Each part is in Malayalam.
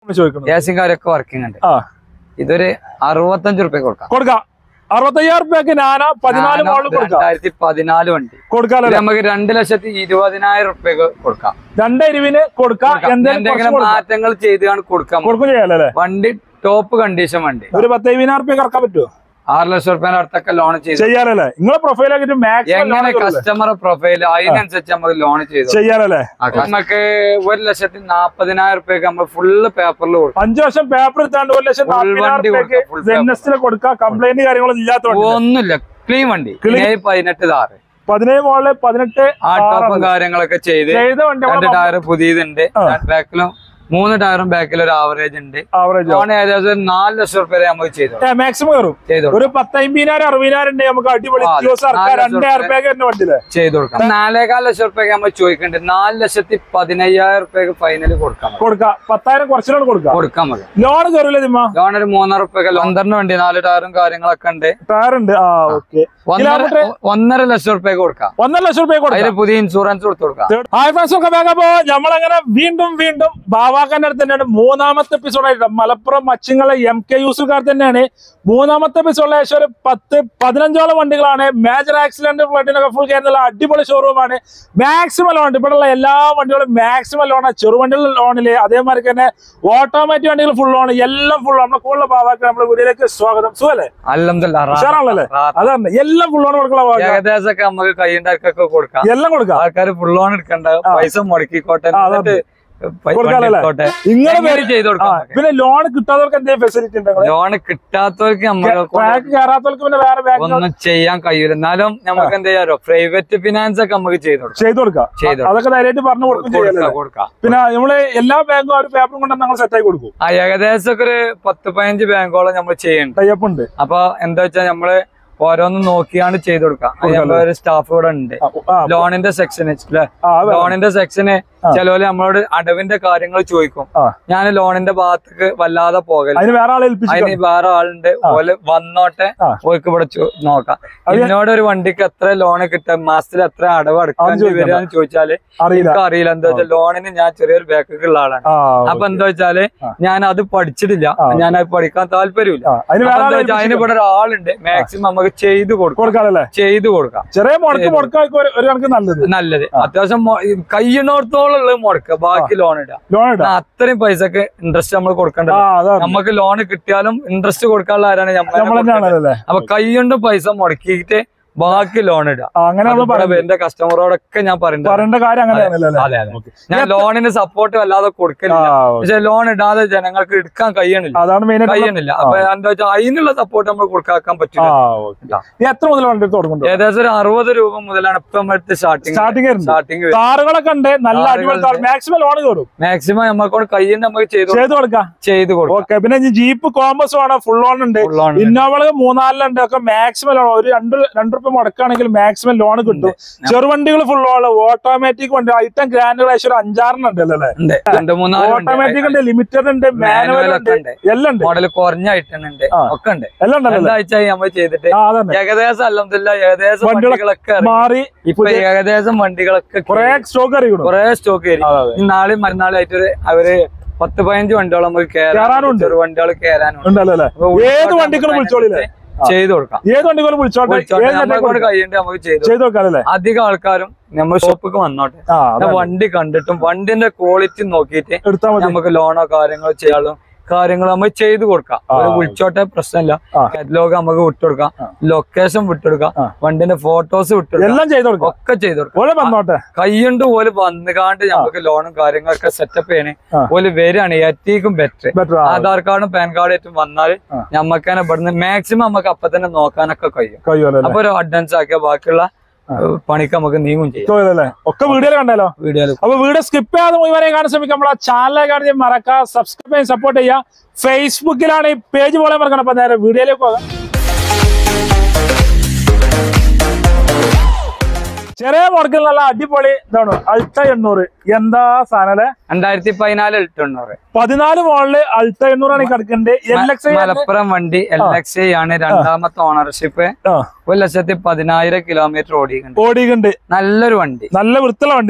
ചോദിക്കുന്നത് ഗ്യാസും കാര്യമൊക്കെ വർക്കിംഗ് ഉണ്ട് ആ ഇതൊരു അറുപത്തഞ്ച് റുപ്യ കൊടുക്കാം കൊടുക്കാം അറുപത്തയ്യായിരം റുപ്യക്ക് നാന പതിനാല് മോളിൽ കൊടുക്കാം രണ്ടായിരത്തി പതിനാല് വണ്ടി ഇത് കൊടുക്കാലോ നമുക്ക് രണ്ട് ലക്ഷത്തി ഇരുപതിനായിരം റുപ്യക്ക് കൊടുക്കാം രണ്ട് ഇരുവിന് കൊടുക്കാം എന്തെങ്കിലും കുറച്ച് എന്തെങ്കിലും കൊടുക്കാം. മാറ്റങ്ങൾ ചെയ്താണ് കൊടുക്കാം കൊടുക്കും ചെയ്യാലോ അല്ലേ വണ്ടി ടോപ്പ് കണ്ടീഷൻ വണ്ടി ഒരു പത്തയ്യായിരം റുപ്യ ഇറക്കാൻ പറ്റുമോ ആറ് ലക്ഷം റുപ്യന്റെ അടുത്തൊക്കെ ലോൺ ചെയ്തു ചെയ്യാലോ അല്ലേ നിങ്ങളെ പ്രൊഫൈലാക്കിട്ട് മാക്സിമം എങ്ങനെ കസ്റ്റമർ പ്രൊഫൈൽ അതിനനുസരിച്ച് നമുക്ക് ലോൺ ചെയ്തു ചെയ്യാലോ അല്ലേ നമുക്ക് ഒരു ലക്ഷത്തി നാപ്പതിനായിരം റുപ്യക്ക് നമ്മൾ ഫുള്ള് പേപ്പറിൽ കൊടുക്കും അഞ്ചു വർഷം പേപ്പർ എടുത്താണ്ട് ഒരു ലക്ഷം Full നാൽപ്പതിനായിരം വണ്ടി റുപ്യക്ക് കൊടുക്കാം, full എൻ എസ് കൊടുക്കാം കംപ്ലൈന്റ് കാര്യങ്ങളൊന്നും ഇല്ലാത്ത വണ്ടി ഒന്നുമില്ല ക്ലീൻ വണ്ടി Clean. മെയ് പതിനെട്ട് താറ് പതിനേഴ് മോളില് പതിനെട്ട് ആ ടോപ്പ് കാര്യങ്ങളൊക്കെ ചെയ്ത് ചെയ്ത വണ്ടി രണ്ട് ടയർ പുതിയതുണ്ട് ആ. ബാക്കിലും മൂന്ന് ടയറും ബാക്കിൽ ഒരു ആവറേജ് ഉണ്ട് ആവറേജ് ലോൺ ഏകദേശം ഒരു നാല് ലക്ഷം റുപ്യ വരെ നമുക്ക് ചെയ്തു മാക്സിമം കയറും ചെയ്തു ഒരു പത്തമ്പതിനായിരം അറുപതിനായിരം ഉണ്ടെങ്കിൽ നമുക്ക് അടിപൊളി ആ, അതെ. ദിവസം ഇറക്കാം നാല് രണ്ടേ ലക്ഷം റുപ്യക്ക് തന്നെ വണ്ടിയില്ലേ ചെയ്തു കൊടുക്കാം നാലേകാൽ ലക്ഷം റുപ്യക്ക് നമ്മൾ ചോദിക്കുന്നുണ്ട് നാല് ലക്ഷത്തി പതിനയ്യായിരം റുപ്യക്ക് ഫൈനൽ കൊടുക്കാം നമുക്ക്. കൊടുക്കാം പത്തായിരം കുറച്ചിനോട് കൊടുക്കാം കൊടുക്കാൻ മതി ലോൺ കയറൂലേ തിമ്മ ലോൺ ഒരു മൂന്നര റുപ്യക്ക് പന്ത്രണ്ട് വണ്ടി നാല് ടയറും കാര്യങ്ങളൊക്കെ ഉണ്ട് ടയർ ഉണ്ട് ആ ഓക്കെ ഒന്നര ഒന്നര ലക്ഷം റുപ്യക്ക് കൊടുക്കാം ഒന്നര ലക്ഷം റുപ്യ കൊടുക്കാം അതിന് പുതിയ ഇൻഷുറൻസ് കൊടുത്തു കൊടുക്കാം ഹായ് ഫ്രണ്ട്സ് ഒക്കെ വേഗപ്പോ നമ്മളങ്ങനെ വീണ്ടും വീണ്ടും ബാവാക്കാന്റെ അടുത്ത് തന്നെയാണ് മൂന്നാമത്തെ എപ്പിസോഡായിട്ട് മലപ്പുറം മച്ചിങ്ങളെ എം കെ യൂസുകാർ തന്നെയാണ് മൂന്നാമത്തെ എപ്പിസോഡിൽ ഏകദേശം ഒരു പത്ത് പതിനഞ്ചോളം വണ്ടികളാണ് മേജർ ആക്സിഡന്റ് ഫ്ലഡിനൊക്കെ ഫുൾ കയറുന്ന അടിപൊളി ഷോറൂമാണ് മാക്സിമം ലോൺ ഇവിടെയുള്ള എല്ലാ വണ്ടികളും മാക്സിമം ലോണാണ് ചെറുവണ്ടികൾ ലോണില് അതേമാതിരി തന്നെ ഓട്ടോമാറ്റിക് വണ്ടികൾ ഫുൾ ലോൺ എല്ലാം ഫുൾ നമ്മുടെ കൂടുതൽ ബാവാക്ക നമ്മുടെ വീഡിയോയിലേക്ക് സ്വാഗതം സുഖല്ലേ അല്ലംദുലില്ലാ, റാ- ഉഷാറാണല്ലേ റാ- അതാണ് എല്ലാം ഫുൾ ലോൺ കൊടുക്കണം ബാവാക്ക. ഏകദേശം ഒക്കെ നമുക്ക് കൈയുണ്ടാക്കൊക്കെ കൊടുക്കാം എല്ലാം കൊടുക്കാം ആൾക്കാർ ഫുൾ ലോൺ എടുക്കണ്ട പൈസ മുടക്കിക്കോട്ടെ ആ, അതാണ്. എന്നിട്ട് പൈ- കൊടുക്കാലോ വണ്ടി അല്ലേ? എടുത്തോട്ടെ. ഇങ്ങനെ എങ്ങനെ ചെയ്ത് ആ, കൊടുക്കാം പിന്നെ ലോൺ കിട്ടാത്തവർക്ക് എന്തെങ്കിലും ഫെസിലിറ്റി ഉണ്ടോ ലോൺ കിട്ടാത്തവർക്ക് നമ്മൾ ബാങ്ക് കയറാത്തവർക്ക് പിന്നെ വേറെ ബാങ്ക് ഒന്നും ചെയ്യാൻ കഴിയൂല എന്നാലും നമുക്ക് എന്താ ചെയ്യാറോ പ്രൈവറ്റ് ഫിനാൻസ് ഒക്കെ നമുക്ക് ചെയ്ത് കൊടുക്കാം ചെയ്തു കൊടുക്കാം ചെയ്ത് കൊടുക്കാം. അതൊക്കെ ധൈര്യമായിട്ട് പറഞ്ഞു കൊടുക്കും ചെയ്യാലോ കൊടുക്കാം കൊടുക്കാം പിന്നെ നമ്മള് എല്ലാ ബാങ്കും ആ ഒരു പേപ്പറും കൊണ്ട് ഞങ്ങൾ സെറ്റ് ആക്കി കൊടുക്കും ആ ഏകദേശം ഒക്കെ ഒരു പത്ത് പതിനഞ്ച് ബാങ്കോളം നമ്മൾ ചെയ്യുന്നുണ്ട് ടൈപ്പ് ഉണ്ട് അപ്പൊ എന്താ വെച്ചാൽ നമ്മള് ഓരോന്നും നോക്കിയാണ് ചെയ്ത് കൊടുക്കാം അത് നമ്മളെ ഒരു സ്റ്റാഫ് ഇവിടെ ഉണ്ട് ആ, ആ, ലോണിന്റെ സെക്ഷന് ആ, അത് ലോണിന്റെ സെക്ഷന് ചിലവര് നമ്മളോട് അടവിന്റെ കാര്യങ്ങൾ ചോദിക്കും ആ. ഞാൻ ലോണിന്റെ ഭാഗത്തേക്ക് വല്ലാതെ പോകല അതിന് വേറെ ആളെ ഏൽപ്പിച്ചു അതിന് വേറെ ആളുണ്ട് ഓല് വന്നോട്ടെ ആ. ഓർക്ക് ഇവിടെ ചോ- നോക്കാം എന്നോട് ഒരു വണ്ടിക്ക് എത്ര ലോണ് കിട്ടാൻ മാസത്തിൽ എത്ര അടവ് അടക്കാൻ ചോദിക്കണ്ട. വരികയെന്ന് ചോദിച്ചാല് അറിയില്ല എനിക്ക് അറിയില്ല എന്താ വെച്ചാൽ ലോണിന് ഞാൻ ചെറിയൊരു ബാക്കൊക്കെ ഉള്ള ആളാണ് ആ അപ്പൊ എന്താ വെച്ചാല് ആ. ഞാൻ അത് പഠിച്ചിട്ടില്ല ഞാൻ അത് പഠിക്കാൻ താല്പര്യമില്ല ആ, അതിന് അപ്പൊ വേറെ എന്താ ആളെ വെച്ചാൽ അതിന് ഇവിടെ ഒരാളുണ്ട് മാക്സിമം നമുക്ക് ചെയ്ത് കൊടുക്കാം കൊടുക്കാനല്ലേ ചെയ്ത് കൊടുക്കാം ചെറിയ മുടക്ക് മുടക്കാർക്ക് ഒരു ഒരു കണക്ക് നല്ലത് നല്ലത് അത്യാവശ്യം കയ്യുന്നോടത്തോളം ഉള്ളത് മുടക്കുക ബാക്കി ലോൺ ഇടാം ലോൺ ഇടാം എന്നാ അത്രയും പൈസക്ക് ഇൻട്രസ്റ്റ് നമ്മൾ ആ കൊടുക്കേണ്ടത് അതാണ് നമുക്ക് ലോൺ കിട്ടിയാലും ഇൻട്രസ്റ്റ് കൊടുക്കാനുള്ള ആരാണ് നമ്മൾ നമ്മൾ തന്നെയാണല്ലേ അപ്പൊ കൈകൊണ്ട് പൈസ മുടക്കിയിട്ട് ബാക്കി ലോൺ ഇടാം ആ, അങ്ങനെ നമ്മൾ അത് ഇവിടെ പറയുന്നത് എന്റെ കസ്റ്റമറോടൊക്കെ ഞാൻ പറയുന്നത് പറയേണ്ട കാര്യം അങ്ങനെയാണല്ലോ അല്ലേ അതെ അതെ ഞാൻ ലോണിന് സപ്പോർട്ട് വല്ലാതെ ആ കൊടുക്കലില്ല പക്ഷെ ലോൺ ഇടാതെ ജനങ്ങൾക്ക് എടുക്കാൻ കഴിയണില്ല അതാണ് മെയിൻ കഴിയണില്ല അപ്പൊ എന്താ വെച്ചാൽ അതിനുള്ള സപ്പോർട്ട് നമ്മൾ കൊടുക്കാൻ ആ പറ്റില്ല ഓക്കെ നീ എത്ര മുതൽ വണ്ടി തുടങ്ങുന്നുണ്ട് ഏകദേശം ഒരു അറുപത് രൂപ മുതലാണ് ഇപ്പൊ നമ്മുടെ സ്റ്റാർട്ടിങ് സ്റ്റാർട്ടിങ് വരുന്നത് സ്റ്റാർട്ടിങ് കാറുകളൊക്കെ ഉണ്ട് നല്ല അടിപൊളി കാറുകളുണ്ട്. മാക്സിമം ലോൺ കയറും മാക്സിമം നമുക്കോട് കയ്യിൽ നമുക്ക് ചെയ്ത് ചെയ്ത് കൊടുക്കാം ചെയ്ത് കൊടുക്കാം ഓക്കെ പിന്നെ ഇനി ജീപ്പ് കോമ്പസ് വേണം ഫുൾ ഓൺ ഉണ്ട് Full on ഉണ്ട്. ഇന്നോവകള് മൂന്നാലിലുണ്ട് ഒക്കെ മാക്സിമം ലോൺ ഒരു രണ്ട് രണ്ട് റുപ്യ മുടക്കാണെങ്കിൽ മാക്സിമം ലോൺ കിട്ടും ചെറുവണ്ടികൾ ഫുൾ ഓൺ ഓട്ടോമാറ്റിക് വണ്ടി ഐറ്റം ഗ്രാൻഡുകൾ ഏകദേശം ഒരു അഞ്ചാറെണ്ണം ഉണ്ട് അല്ലേ ഉണ്ട് രണ്ട് മൂന്നാല് ഓട്ടോമാറ്റിക് ഉണ്ട് ലിമിറ്റഡ് ഉണ്ട് മാനുവൽ മാനുവൽ ഉണ്ട് ഒക്കെ ഉണ്ട് എല്ലാം ഉണ്ട് മോഡൽ കുറഞ്ഞ ഐറ്റം ഉണ്ട് ആ. ഒക്കെ ഉണ്ട് എല്ലാം ഉണ്ടല്ലോ രണ്ടാഴ്ചയായി നമ്മൾ ചെയ്തിട്ട് ആ അതന്നെ ഏകദേശം അല്ലെന്നില്ല ഏകദേശം വണ്ടികളൊക്കെ വണ്ടികളൊക്കെ ഇറങ്ങി. മാറി ഇപ്പൊ ഏകദേശം വണ്ടികളൊക്കെ കുറെ സ്റ്റോക്ക് അറിയിക്കണം കുറെ സ്റ്റോക്ക് കയറി അതെ, അതെ. ഈ നാളെയും മറ്റന്നാളായിട്ട് ഒരു അവര് പത്ത് പതിനഞ്ച് വണ്ടിയോളം നമുക്ക് കേറാനുണ്ട്. ചെറു വണ്ടികൾ കയറാനുണ്ട് ഉണ്ടല്ലോ അല്ലേ അപ്പൊ ഏത് ഉൾച്ചോട്ട് വണ്ടിക്കും നമുക്ക് വിളിച്ചോളില്ലേ ചെയ്ത് കൊടുക്കാം ഏത് വണ്ടികളും വിളിച്ചോട്ടെ വിളിച്ചോട്ടെ. ഏത് നമ്മളെ നേരത്തേക്കും കൊണ്ട് കഴിയുന്നുണ്ട് നമുക്ക് ചെയ്ത് കൊടുക്കാം. ചെയ്ത് കൊടുക്കാല്ലേ അധികം ആൾക്കാരും നമ്മൾ ഷോപ്പിക്ക് വന്നോട്ടെ ആ ഞാൻ വണ്ടി കണ്ടിട്ടും വണ്ടിന്റെ ക്വാളിറ്റി നോക്കിയിട്ട് എടുത്താൽ മതി നമുക്ക് ലോണോ കാര്യങ്ങളോ ചെയ്യാനും കാര്യങ്ങൾ നമ്മൾ ചെയ്ത് കൊടുക്കാം ആ. ഒരു വിളിച്ചോട്ടെ പ്രശ്നമില്ല ആ. കാറ്റലോഗ് നമുക്ക് വിട്ടുകൊടുക്കാം ആ. ലൊക്കേഷൻ വിട്ടുകൊടുക്കാം ആ. വണ്ടിന്റെ ഫോട്ടോസ് വിട്ടുകൊടുക്കാം എല്ലാം ചെയ്ത് കൊടുക്കാം ഒക്കെ ചെയ്ത് കൊടുക്കാം ഓലെ വന്നോട്ടെ കയ്യുണ്ട് പോലെ വന്നുകാണ്ട് നമുക്ക് ലോണും കാര്യങ്ങളൊക്കെ സെറ്റപ്പ് ചെയ്യണേ ആ. പോലെ വരികയാണ് ഏറ്റവും ബെറ്റർ ബെറ്റർ ആധാർ കാർഡും പാൻ കാർഡും ഏറ്റവും വന്നാൽ ആ. നമുക്ക് തന്നെ ഇവിടുന്ന് മാക്സിമം നമുക്ക് അപ്പൊ തന്നെ നോക്കാനൊക്കെ കഴിയും കഴിയുമല്ലോ അപ്പൊ ഒരു അഡ്വാൻസ് ആക്കിയ ബാക്കിയുള്ള ഏഹ്, പണിക്ക് നമുക്ക് നീങ്ങും ചെയ്യാം അല്ലേ ഒക്കെ വീഡിയോയിൽ കണ്ടല്ലോ വീഡിയോയിൽ അപ്പൊ വീഡിയോ സ്കിപ്പ് ചെയ്യാതെ മുഴുവനെ കാണാൻ ശ്രമിക്കാം നമ്മളെ ചാനലിലെ കാണുന്ന മറക്കുക സബ്സ്ക്രൈബ് ചെയ്യാൻ സപ്പോർട്ട് ചെയ്യുക ഫേസ്ബുക്കിലാണ് ഈ പേജ് പോലെ മറക്കണം അപ്പൊ നേരെ വീഡിയോയിലേക്ക് പോകാം ചെറിയ മുടക്കിൽ നല്ല അടിപൊളി ഇതാണ് അൾട്ട എണ്ണൂറ് എന്താ സാധനം അല്ലേ രണ്ടായിരത്തി പതിനാല് എട്ടുണ്ണൂറ് പതിനാല് മോളില് അൾട്ട എണ്ണൂറാണ് ഈ കിടക്കുന്നത് എൽ എക്സ് മലപ്പുറം വണ്ടി എൽ എക്സ് ഐ ആണ് രണ്ടാമത്തെ ഓണർഷിപ്പ് ഒരു ലക്ഷത്തി പതിനായിരം കിലോമീറ്റർ ഓടിയിട്ടുണ്ട് ഓടിക്കുന്നുണ്ട് നല്ലൊരു വണ്ടി നല്ല വൃത്തിയുള്ള വണ്ടി അല്ലേ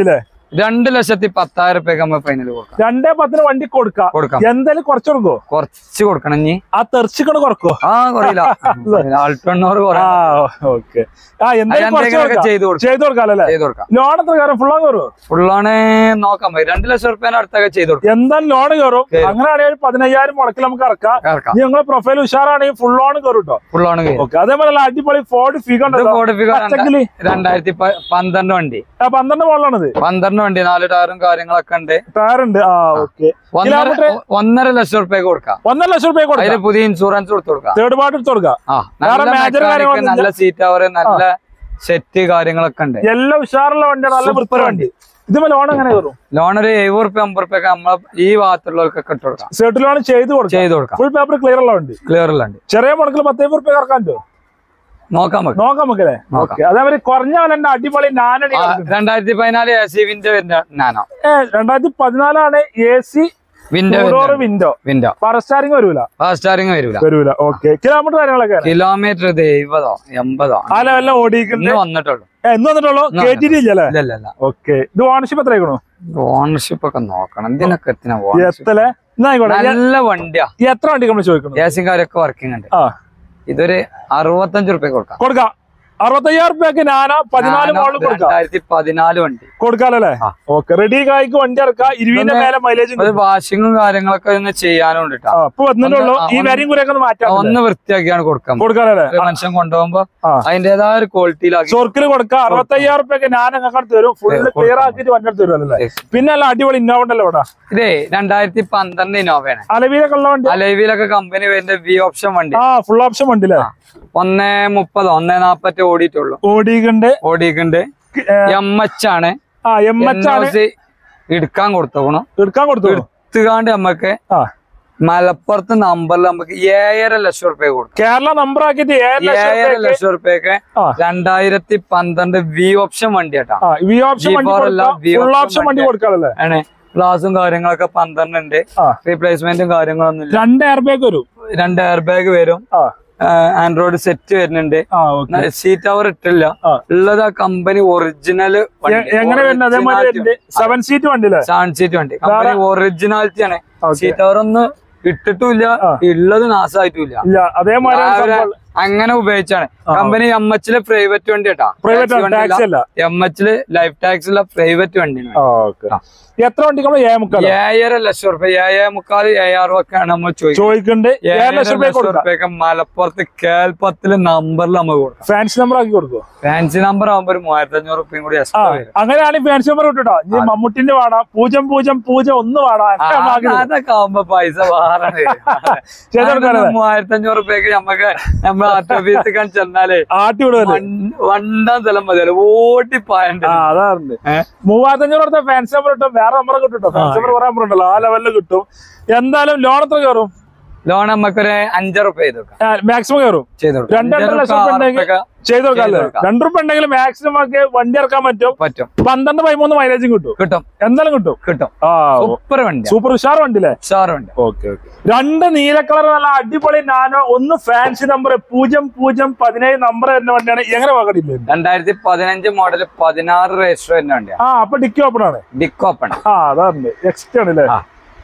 രണ്ട് ലക്ഷത്തി പത്തായിരം റുപ്യക്ക് നമ്മൾ ഫൈനൽ കൊടുക്കാം രണ്ടേ പത്തിന് വണ്ടി കൊടുക്കാം കൊടുക്കാം എന്തായാലും കുറച്ച് കൊടുക്കോ കുറച്ച് കൊടുക്കണം ഇനി ആ തെറിച്ചിക്കണ് കുറക്കോ ആ കുറയില്ല ആൾട്ടണ്ണൂറ് ആ കുറയാം ഓക്കെ ആ എന്തായാലും കുറച്ച് എന്തെങ്കിലുമൊക്കെ കൊടുക്കാം. ചെയ്ത് കൊടുക്കാം ചെയ്ത് കൊടുക്കാല്ലേ ചെയ്ത് കൊടുക്കാം ലോൺ എത്ര കയറും ഫുള്ളാ കയറും ഫുള്ളാണ് നോക്കാം മതി രണ്ട് ലക്ഷം റുപ്യേനെ അടുത്തൊക്കെ ചെയ്ത് കൊടുക്കാം എന്തായാലും ലോൺ കയറും കയറും. അങ്ങനെയാണെങ്കിൽ ഒരു പതിനയ്യായിരം മുടക്കിൽ നമുക്ക് ഇറക്കാം ഇറക്കാം ഇനി നിങ്ങളെ പ്രൊഫൈൽ ഉഷാറാണെങ്കിൽ ഫുൾ ലോൺ കയറും കേട്ടോ ഫുള്ളാണ് കയറും ഓക്കെ അതേപോലെ നല്ല അടിപൊളി ഫോർഡ് ഫിഗ ഇത് ഉണ്ടല്ലോ ഫോർഡ് ഫിഗർ പച്ചക്കിളി രണ്ടായിരത്തി പ- പന്ത്രണ്ട് വണ്ടി ആ പന്ത്രണ്ട് മോളിലാണിത് പന്ത്രണ്ട് വണ്ടി നാല് ടയറും കാര്യങ്ങളൊക്കെ ഉണ്ട് ടയർ ഉണ്ട് ആ ഓക്കെ ഒന്നര കിലോമീറ്റർ ഒന്നര ലക്ഷം റുപ്യക്ക് കൊടുക്കാം ഒന്നര ലക്ഷം രൂപ കൊടുക്കാം അതിന് പുതിയ ഇൻഷുറൻസ് കൊടുത്തു കൊടുക്കാം തേർഡ് പാർട്ടി എടുത്ത് കൊടുക്കാം ആ വേറെ നല്ല major mechanic, കാര്യങ്ങളൊന്നും നല്ല സീറ്റ് അവർ നല്ല സെറ്റ് കാര്യങ്ങളൊക്കെ ഉണ്ട് എല്ലാം ഉഷാറുള്ള വണ്ടിയാണ് നല്ല Super വൃത്തി വണ്ടി ഇതുമേ ലോൺ എങ്ങനെ കയറും ലോൺ ഒരു എഴുപത് റുപ്യ അമ്പത് റുപ്യൊക്കെ നമ്മളെ ഈ ഭാഗത്തുള്ളവർക്കൊക്കെ ഇട്ട് കൊടുക്കാം സെർട്ട് ലോൺ ചെയ്ത് കൊടുക്കാം ചെയ്ത് കൊടുക്കാം ഫുൾ പേപ്പർ ക്ലിയർ ഉള്ള വണ്ടി ക്ലിയറിലുണ്ട് ചെറിയ മുടക്കിൽ പത്തേ റുപ്യ ഇറക്കാൻ പറ്റുമോ നോക്കാം നമുക്ക് നോക്കാം നമുക്കല്ലേ നോക്കാം. ഓക്കെ അതേപോലെ കുറഞ്ഞ വിലന്റെ അടിപൊളി നാനടി ആ, രണ്ടായിരത്തി പതിനാല് എ സി വിൻഡോ വരുന്ന നാനോ ഏ രണ്ടായിരത്തി പതിനാലാണ് A C window door window window power steering വരൂല ഫാസ്റ്റ് സ്റ്റാറിങ് വരില്ല വരൂല ഓക്കെ കിലോമീറ്റർ കാര്യങ്ങളൊക്കെ കിലോമീറ്റർ ഇത് എഴുപതോ എൺപതോ ആ ലെവലിലെ ഓടിയിട്ടുണ്ട് ഇന്ന് വന്നിട്ടുള്ളൂ ഏ, എന്ന് വന്നിട്ടുള്ളൂ ഇന്ന് കെ ടി ഡി ഇല്ലല്ലേ ഇല്ല ഇല്ല ഇല്ല ഓക്കെ ഇത് ഓണർഷിപ്പ് എത്രയാക്കണു ഓണർഷിപ്പ് ഒക്കെ നോക്കണം ഇതിനൊക്കെ എത്തിനാ ownership? എത്തല്ലേ എന്നാ ആയിക്കോട്ടെ ഈ- നല്ല വണ്ടിയാ ഈ എത്ര വണ്ടി നമ്മൾ ചോദിക്കണം ഗ്യാസും കാര്യമൊക്കെ വർക്കിംഗ് ഉണ്ട് ആ ഇതൊരു അറുപത്തഞ്ച് റുപ്യ കൊടുക്കാം കൊടുക്കാം അറുപത്തയ്യായിരം റുപ്യക്ക് ഞാന പതിനാല് നാനോ മോളിൽ കൊടുക്കാം രണ്ടായിരത്തി പതിനാല് വണ്ടി കൊടുക്കാലല്ലേ ആ. ഓക്കെ റെഡി കായ്ക്ക് വണ്ടി ഇറക്കാം ഇരുപതിന്റെ ഒന്ന് മേലെ മൈലേജ് അത് വാഷിങ്ങും കാര്യങ്ങളൊക്കെ ഒന്ന് ചെയ്യാനും ഉണ്ട് ട്ടോ. ഇപ്പൊ വന്നിട്ടുള്ളൂ ഒന്ന് ഈ ഒന്ന് വരെയും കൂടെ ഒന്ന് മാറ്റാം ഒന്ന് വൃത്തിയാക്കിയാണ് കൊടുക്കാം കൊടുക്കാലല്ലേ ഒരു മനുഷ്യൻ കൊണ്ടുപോകുമ്പോ ആ. അതിന്റേതായ ഒരു ക്വാളിറ്റിയിലാക്കി ചൊർക്കിൽ കൊടുക്കാം അറുപത്തയ്യായിരം റുപ്യക്ക് ഞാൻ അങ്ങോട്ട് തരും ഫുള്ള് കൊടുക്കാം. ക്ലിയർ ആക്കിയിട്ട് വണ്ടി എടുത്ത് തരുമല്ലേ പിന്നെ അല്ല അടിപൊളി ഇന്നോവ ഉണ്ടല്ലോ ഇവിടെ ഇതേ രണ്ടായിരത്തി പന്ത്രണ്ട് ഇന്നോവയാണ് അലവിയിലൊക്കെ ഉള്ള വണ്ടി അലവിലൊക്കെ കമ്പനി വരുന്ന വി ഓപ്ഷൻ വണ്ടി ആ ഫുൾ ഓപ്ഷൻ വണ്ടി അല്ലേ ഒന്നേ മുപ്പതോ ഒന്നേ നാപ്പത്തി ഓടിയിട്ടുള്ളൂ ഓടിക്കുണ്ട് ഓടിക്കുണ്ട് എം എച്ച് ആണ് ആ എം എച്ച് ആണ് NOC എടുക്കാൻ കൊടുത്തോണം എടുക്കാൻ കൊടുത്തു എടുത്തുകാണ്ട് നമുക്ക് ആ മലപ്പുറത്ത് നമ്പറിൽ നമുക്ക് ഏഴര ലക്ഷം റുപ്യ കൊടുക്കും കേരള നമ്പർ ആക്കിയിട്ട് ഏഴ് ലക്ഷം ഏഴര രൂപയ്ക്ക് ലക്ഷം റുപ്യൊക്കെ ആ. രണ്ടായിരത്തി പന്ത്രണ്ട് വി ഓപ്ഷൻ വണ്ടി കേട്ടാ ആ വി ഓപ്ഷൻ വണ്ടി G4 അല്ല, കൊടുക്കാം V ഫുൾ option ഓപ്ഷൻ വണ്ടി വണ്ടി. കൊടുക്കാമല്ലേ ആണ് ഗ്ലാസും കാര്യങ്ങളൊക്കെ പന്ത്രണ്ട് ഉണ്ട് ആ റീപ്ലേസ്മെന്റും കാര്യങ്ങളൊന്നും ഇല്ല രണ്ട് എയർ ബാഗ് വരും രണ്ട് എയർ ബാഗ് വരും ആ ആൻഡ്രോയിഡ് സെറ്റ് വരുന്നുണ്ട് ആ ഓക്കെ സീറ്റ് അവർ ഇട്ടില്ല ആ. ഉള്ളത് ആ കമ്പനി ഒറിജിനൽ എങ്ങനെ വരുന്നത് അതേമാതിരി വരുന്നുണ്ട് സെവൻ സീറ്റ് വണ്ടി അല്ലേ സാൻഡ് സീറ്റ് വണ്ടി കമ്പനി ഒറിജിനാലിറ്റി ആണ് ഓക്കെ സീറ്റ് അവർ ഒന്നും ഇട്ടിട്ടുമില്ല ആ. ഉള്ളത് നാശമായിട്ടുമില്ല ഇല്ല അതേമാതിരി രാവിലെ അങ്ങനെ ഉപയോഗിച്ചാണ് കമ്പനി എം എച്ചില് പ്രൈവറ്റ് വണ്ടി കേട്ടാ പ്രൈവറ്റ് ടാക്സി അല്ല എം എച്ചില് ലൈഫ് ടാക്സ് ഉള്ള പ്രൈവറ്റ് വണ്ടിയാണ് ആ ഓക്കെ എത്ര വണ്ടി നമ്മൾ ഏ മുക്കാലോ ഏഴര ലക്ഷം റുപ്യ ഏഴേ മുക്കാൽ ഏഴാറ് ഒക്കെയാണ് നമ്മൾ ചോദിക്കുന്നത് ചോദിക്കുന്നുണ്ട് ഏഴ് ഏഴര ലക്ഷം രൂപ ലക്ഷം കൊടുക്കാം റുപ്യൊക്കെ മലപ്പുറത്ത് കേൾപ്പത്തില് നമ്പറിൽ നമുക്ക് കൊടുക്കാം ഫാൻസി നമ്പർ ആക്കി കൊടുക്കോ ഫാൻസി നമ്പർ ആകുമ്പോ ഒരു മൂവായിരത്തി അഞ്ഞൂറ് റുപ്യം കൂടി ആ എക്സ്ട്രാ വരും അങ്ങനെയാണെങ്കിൽ ഫാൻസി നമ്പർ വിട്ടോ ഇനി മമ്മൂട്ടിന്റെ വേണം പൂജ്യം പൂജ്യം പൂജ്യം ഒന്ന് വേണം ആ, ഒക്കെ ആക്കി തരും. അതൊക്കെ ആവുമ്പോ പൈസ വേറെ ചെയ്ത് കൊടുക്കാനല്ലേ? മൂവായിരത്തി അഞ്ഞൂറ് റുപ്യക്ക് നമുക്ക് നമ്മൾ ഓഫീസിൽ ചെന്നാലേ ആട്ടി വിടുവല്ലേ വൺ- വണ്ടാം സ്ഥലം മതിയല്ലോ ഓട്ടിപ്പായണ്ട് ആ അതാറുണ്ട് ഏ? മൂവായിരത്തഞ്ഞൂറ് കൊടുത്ത ഫാൻസി നമ്പർ കിട്ടും വേറെ നമ്പർ കിട്ടും കേട്ടോ ഫാൻസി നമ്പർ പറയാൻ പറ്റുണ്ടല്ലോ ആ ലെവലിൽ കിട്ടും എന്തായാലും ലോൺ എത്ര കയറും ലോൺ നമുക്കൊരു അഞ്ച് റുപ്യ ചെയ്ത് കൊടുക്കാം മാക്സിമം കയറും ചെയ്ത് കൊടുക്കാം രണ്ട് രണ്ടര അഞ്ച് ലക്ഷം റുപ്യ, ആറ് ഉണ്ടെങ്കിൽ റുപ്യൊക്കെ ചെയ്ത് കൊടുക്കാല്ലേ ചെയ്ത് കൊടുക്കാം. രണ്ടു റുപ്യ ഉണ്ടെങ്കിൽ മാക്സിമം ഒക്കെ വണ്ടി ഇറക്കാൻ പറ്റും പറ്റും പന്ത്രണ്ട് പതിമൂന്ന് മൈലേജും കിട്ടും കിട്ടും എന്തായാലും കിട്ടും കിട്ടും ആ സൂപ്പർ വണ്ടി സൂപ്പർ ഉഷാർ വണ്ടിയില്ലേ ഉഷാർ വണ്ടി ഓക്കെ ഓക്കെ രണ്ട് നീല കളർ നല്ല അടിപൊളി നാനോ ഒന്ന് ഫാൻസി നമ്പർ പൂജ്യം പൂജ്യം പതിനേഴ് നമ്പർ വരുന്ന വണ്ടിയാണ് എങ്ങനെ വാങ്ങണില്ലേ രണ്ടായിരത്തി പതിനഞ്ച് മോഡൽ പതിനാറ് രജിസ്റ്റർ വരുന്ന വണ്ടിയാണ് ആ അപ്പൊ ഡിക്കി ഓപ്പൺ ആണ് ഡിക്ക് ഓപ്പൺ ആ അതാണ് എക്സ്റ്റ് ആണ് അല്ലേ ആ.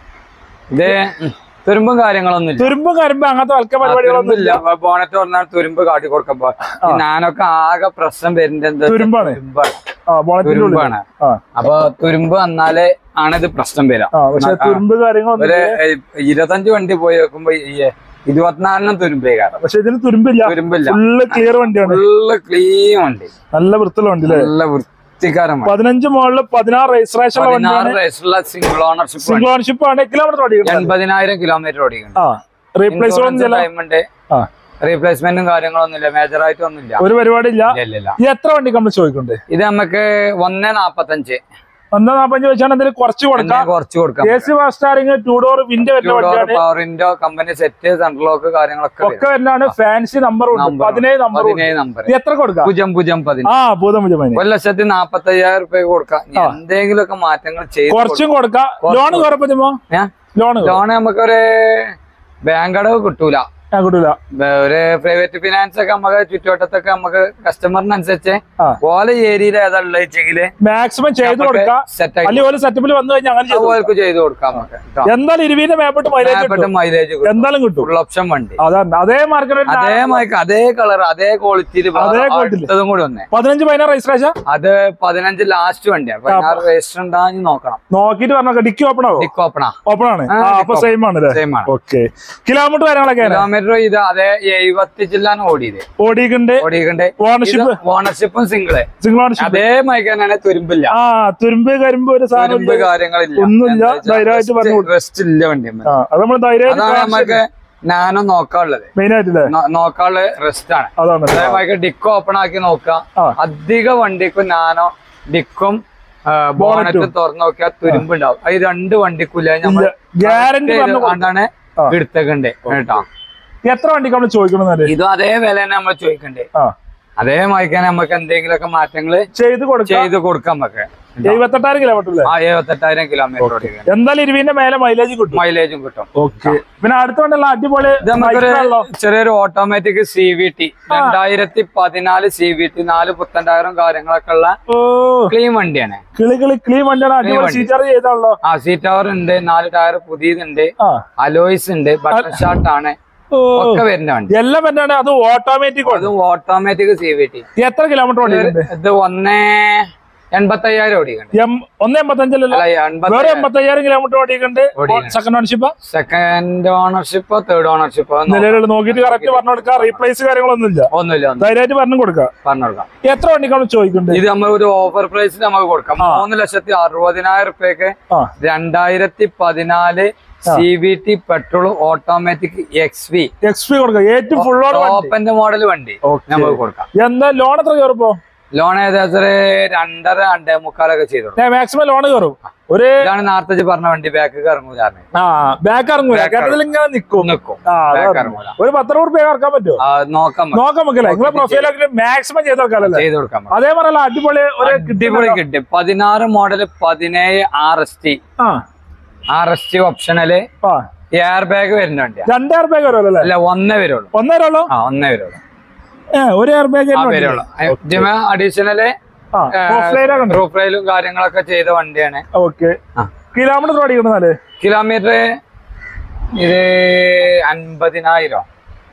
ഇത് ഉം, തുരുമ്പും കാര്യങ്ങളൊന്നും ഇല്ല തുരുമ്പും കരിമ്പ് അങ്ങനത്തെ വൽക്ക പരിപാടികളൊന്നും ഇല്ല ബോണറ്റ് തുറന്നാൽ തുരുമ്പ് കാട്ടി കൊടുക്കുമ്പോ ഈ ഞാനൊക്കെ ആകെ പ്രശ്നം വരുന്നത് എന്താ തുരുമ്പാണ്. തുരുമ്പാണ് ആ ബോണറ്റിന്റെ ഉള്ളിൽ തുരുമ്പാണ് ആ അപ്പൊ തുരുമ്പ് വന്നാലേ ആണ് ഇത് പ്രശ്നം വരാം ആ പക്ഷെ ആ. തുരുമ്പ് കാര്യങ്ങളൊന്നും ഒരു ഇല്ല. ഏ, ഇരുപത്തഞ്ച് വണ്ടി പോയി വെക്കുമ്പോ ഈ ഇരുപത്തിനാലിനും തുരുമ്പേ കാരണം പക്ഷെ ഇതിന് തുരുമ്പില്ല തുരുമ്പില്ല ഫുള്ള് ക്ലിയർ വണ്ടിയാണ് ഫുള്ള് ക്ലീൻ വണ്ടി നല്ല വൃത്തിയുള്ള വണ്ടി അല്ലേ നല്ല വൃത്തിക്കാരൻ വണ്ടി പതിനഞ്ച് മോളില് പതിനാറ് രജിസ്ട്രേഷൻ ഉള്ള പതിനാറ് വണ്ടിയാണ് വയസ്സുള്ള സിംഗിൾ ഓണർഷിപ്പ് സിംഗിൾ ഓൺഷിപ്പ് ആണ് കിലോമീറ്റർ ഓടിക്കുന്നത് എൺപതിനായിരം കിലോമീറ്റർ ഓടിക്കുന്നുണ്ട് ആ റീപ്ലേസ് ഒന്നും ഇല്ല ടൈമുണ്ട് ആ റീപ്ലേസ്മെന്റും കാര്യങ്ങളൊന്നും ഇല്ല മേജർ ആയിട്ട് ഒന്നും ഇല്ല ഒരു പരിപാടി ഇല്ല ഇല്ല ഇല്ല ഈ എത്ര വണ്ടി നമ്മൾ ചോദിക്കണ്ടേ ഇത് നമുക്ക് ഒന്നേ നാപ്പത്തഞ്ച് ഒന്നാം നാപ്പഞ്ച് വെച്ചാണ് എന്തെങ്കിലും കുറച്ച് കൊടുക്കാം എന്നെ കുറച്ച് കൊടുക്കാം A C steering two door window വരുന്ന വണ്ടിയാണ് power window company set central lock കാര്യങ്ങളൊക്കെ വരും. ഒക്കെ വരുന്നതാണ് ഫാൻസി നമ്പർ ഉണ്ട് Number പതിനേഴ് നമ്പർ ഉണ്ട് പതിനേഴ് നമ്പർ ഇത് എത്ര കൊടുക്കാം പൂജ്യം പൂജ്യം പതിനഞ്ച് ആ പൂതം പൂജ്യം പതിനേഴ് ഒരു ലക്ഷത്തി നാപ്പത്തി അയ്യായിരം റുപ്യ കൊടുക്കാം ഇനി എന്തെങ്കിലുമൊക്കെ മാറ്റങ്ങൾ ചെയ്ത് കുറച്ചും കൊടുക്കാം ലോൺ കുറപ്പോ ഏ? ലോൺ ലോൺ നമുക്കൊരു ബാങ്ക് അടവ് കിട്ടൂല ആ കിട്ടൂല ഒരു പ്രൈവറ്റ് ഫിനാൻസ് ഒക്കെ നമുക്ക് ചുറ്റുവട്ടത്തൊക്കെ നമുക്ക് കസ്റ്റമറിനനുസരിച്ച് ആ. ഓല ഏരിയയിൽ ഏതാ ഉള്ളതെങ്കില് മാക്സിമം ചെയ്ത് കൊടുക്കാം സെറ്റ് ആക്കി അല്ലെങ്കിൽ ഒരു സെറ്റപ്പിൽ വന്നു കഴിഞ്ഞാൽ അങ്ങനെ ചെയ്തു അതുപോലെ ചെയ്ത് കൊടുക്കാം നമുക്ക് കേട്ടോ. എന്തായാലും ഇരുവിന്റെ മേപ്പിട്ട് മൈലേജ് കിട്ടും മൈലേജ് എന്തായാലും കിട്ടും ഫുൾ ഓപ്ഷൻ വണ്ടി അതാണ് അതേ മാർക്കറ്റ് അതേ മൈക്ക് അതേ കളർ അതേ ക്വാളിറ്റിയിൽ അതേ quality ല്. അടുത്തതും കൂടി വന്നേ പതിനഞ്ച് പതിനാറ് രജിസ്ട്രേഷൻ അത് പതിനഞ്ച് ലാസ്റ്റ് വണ്ടിയാണ് പതിനാറ് രജിസ്റ്റർ ഉണ്ടാന്ന് നോക്കണം നോക്കിട്ട് പറഞ്ഞ ഡിക്കി ഓപ്പൺ ആവോ ഡിക്ക് ഓപ്പണാ ഓപ്പൺ ആണ് ആ, ആ, dick അപ്പൊ open. സെയിം ആണ് അല്ലേ സെയിം ആണ് ഓക്കെ കിലോമീറ്റർ കാര്യങ്ങളൊക്കെ കിലോമീറ്റർ ഇത് അതേ എഴുപത്തി ജില്ലാണ് ഓടിയത് ഓടിയിട്ടുണ്ട് ഓടിക്കണ്ടേ ഓണർഷിപ്പ് ഓണർഷിപ്പും സിംഗിള് സിംഗിൾ ഓണർഷിപ്പ് അതേ മൈക്ക് തന്നെയാണ് തുരുമ്പില്ല ആ തുരുമ്പ് കരിമ്പ് ഒരു സാധനം തുരുമ്പ് കാര്യങ്ങളില്ല ഒന്നുമില്ല, ധൈര്യമായിട്ട് പറഞ്ഞു കൊടുക്കും. റെസ്റ്റ് ഇല്ല വണ്ടി ആ അത് നമ്മൾ ധൈര്യമായിട്ട് അതാണ് നമുക്ക് നാനോ നോക്കാനുള്ളത് മെയിൻ ആയിട്ടില്ലേ നോ- നോക്കാനുള്ള റെസ്റ്റ് ആണ് അതാണ് അതേ മൈക്ക് ഡിക്ക് ഓപ്പൺ ആക്കി നോക്കാം ആ. അധിക വണ്ടിക്കും നാനോ ഡിക്കും ബോണറ്റും തുറന്നു നോക്കിയാൽ തുരുമ്പ് ഉണ്ടാവും അത് രണ്ട് വണ്ടിക്കൂല നമ്മൾ ഗ്യാരണ്ടി പറഞ്ഞു കൊടുക്കും. കണ്ടാണ് ആ. എടുത്തേക്കണ്ടേ കേട്ടോ എത്ര വണ്ടിക്ക് നമ്മൾ ചോദിക്കണമെന്നല്ലേ ഇതും അതേ വില തന്നെ നമ്മൾ ചോദിക്കണ്ടേ ആ അതേ മൈക്കാൻ നമുക്ക് എന്തെങ്കിലുമൊക്കെ മാറ്റങ്ങള് ചെയ്ത് കൊടുക്കാം ചെയ്ത് കൊടുക്കാൻ നമുക്ക് എഴുപത്തെട്ടായിരം കിലോമീറ്റർ അല്ലേ ആ എഴുപത്തെട്ടായിരം കിലോമീറ്റർ ഓടിക്കാൻ എന്തായാലും ഇരുവിന്റെ മേലെ മൈലേജ് കിട്ടും മൈലേജും കിട്ടും ഓക്കെ പിന്നെ അടുത്ത വണ്ടിയുള്ള അടിപൊളി ഇത് നമുക്കൊരു bike ആണല്ലോ. ചെറിയൊരു ഓട്ടോമാറ്റിക് സി വി ടി രണ്ടായിരത്തി പതിനാല് സി വി ടി നാല് പുത്തണ്ടായിരം കാര്യങ്ങളൊക്കെ ഉള്ള ഓ ക്ലീൻ വണ്ടിയാണ് കിളി കിളി ക്ലീൻ വണ്ടിയാണ് അടിപൊളി വണ്ടി. സീറ്റാർ ചെയ്താണല്ലോ ആ സീറ്റ് ടവർ ഉണ്ട് നാല് ടയർ പുതിയതുണ്ട് ആ അലോയ്സ് ഉണ്ട് ബട്ടർ ഷാർട്ട് ആണ് ഓ ഒക്കെ വരുന്ന വണ്ടി എല്ലാം എന്താണ് അത് ഓട്ടോമാറ്റിക് അതും ഓട്ടോമാറ്റിക് സി വി ടി എത്ര കിലോമീറ്റർ ഓടിയിട്ടുണ്ട് ഇത് ഒന്നേ എൺപത്തയ്യായിരം ഓടിക്കുന്നുണ്ട് എം ഒന്ന് എൺപത്തഞ്ചല്ലല്ലോ അല്ല വേറെ എൺപത്തി എൺപത്തയ്യായിരം കിലോമീറ്റർ ഓടിയിട്ടുണ്ട് ഓടിയിട്ടുണ്ട്. സെക്കൻഡ് ഓണർഷിപ്പ് സെക്കൻഡ് ഓണർഷിപ്പോ തേർഡ് ഓണർഷിപ്പോ നിലവിൽ നോക്കിയിട്ട് കറക്റ്റ് പറഞ്ഞു കൊടുക്കാം റീപ്ലേസ് കാര്യങ്ങളൊന്നും ഇല്ല ഒന്നുമില്ല ഒന്നും ധൈര്യമായിട്ട് പറഞ്ഞു കൊടുക്കാം പറഞ്ഞു കൊടുക്കാം എത്ര വണ്ടിക്കാണ് ചോദിക്കുന്നുണ്ട് ഇത് നമ്മൾ ഒരു ഓഫർ പ്രൈസിൽ നമുക്ക് കൊടുക്കാം മൂന്ന് ലക്ഷത്തി അറുപതിനായിരം റുപ്യക്ക് ആ രണ്ടായിരത്തി പതിനാല് C V T petrol automatic X V X P കൊടുക്കാം ഏറ്റവും ഫുൾ ഓൺ വണ്ടി ടോപ്പിന്റെ മോഡൽ വണ്ടി Okay. നമുക്ക് കൊടുക്കാം എന്താ ലോൺ എത്ര കയറുമ്പോ ലോൺ ഏകദേശം ഒരു രണ്ടര രണ്ടേ മുക്കാലൊക്കെ ചെയ്തു കൊടുക്കും. മാക്സിമം ലോൺ കയറും ഒരു ഇതാണ് നേരത്തെ ഇജ്ജ് പറഞ്ഞ വണ്ടി ബാക്ക് ഇറങ്ങൂലാണ് ആ ബാക്ക് ഇറങ്ങൂല കേരളത്തിൽ ഇങ്ങനെ നിക്കും നിൽക്കും ആ ബാക്ക് അതാണ്. ഇറങ്ങൂല ഒരു പത്ത് രൂപ റുപ്യ ഇറക്കാൻ പറ്റുമോ ആ, നോക്കാം നമുക്ക്. നോക്കാൻ നമുക്കല്ലേ നിങ്ങളെ പ്രൊഫൈലൊക്കെ മാക്സിമം ചെയ്തെടുക്കാല്ലേ ചെയ്ത് കൊടുക്കാം നമുക്ക്. അതേ പറയല അടിപൊളി ഒരു അടിപൊളി കിട്ടി പതിനാറ് മോഡൽ പതിനേഴ് ആർ എസ് ടി ആ ആർ എസ് ടി ഓപ്ഷനല് ആ എയർ ബാഗ് വരുന്ന വണ്ടിയാണ് രണ്ടായിരം റുപ്യ കയറുമല്ലോ അല്ലേ അല്ല ഒന്നേ വരുള്ളൂ ഒന്നര ഉള്ളൂ ആ ഒന്നേ വരുള്ളൂ ഏ ഒരു എയർ ബാഗ് ആ വരുള്ളൂ ഇതിന് അഡീഷണല് ആ ഓഫ്ലൈനൊക്കെ ഉണ്ട് റൂഫ് റെയിലും കാര്യങ്ങളൊക്കെ ചെയ്ത വണ്ടിയാണ് ഓക്കെ ആ. കിലോമീറ്റർ ഓടിക്കണമെന്നാല് കിലോമീറ്റർ ഇത് അൻപതിനായിരം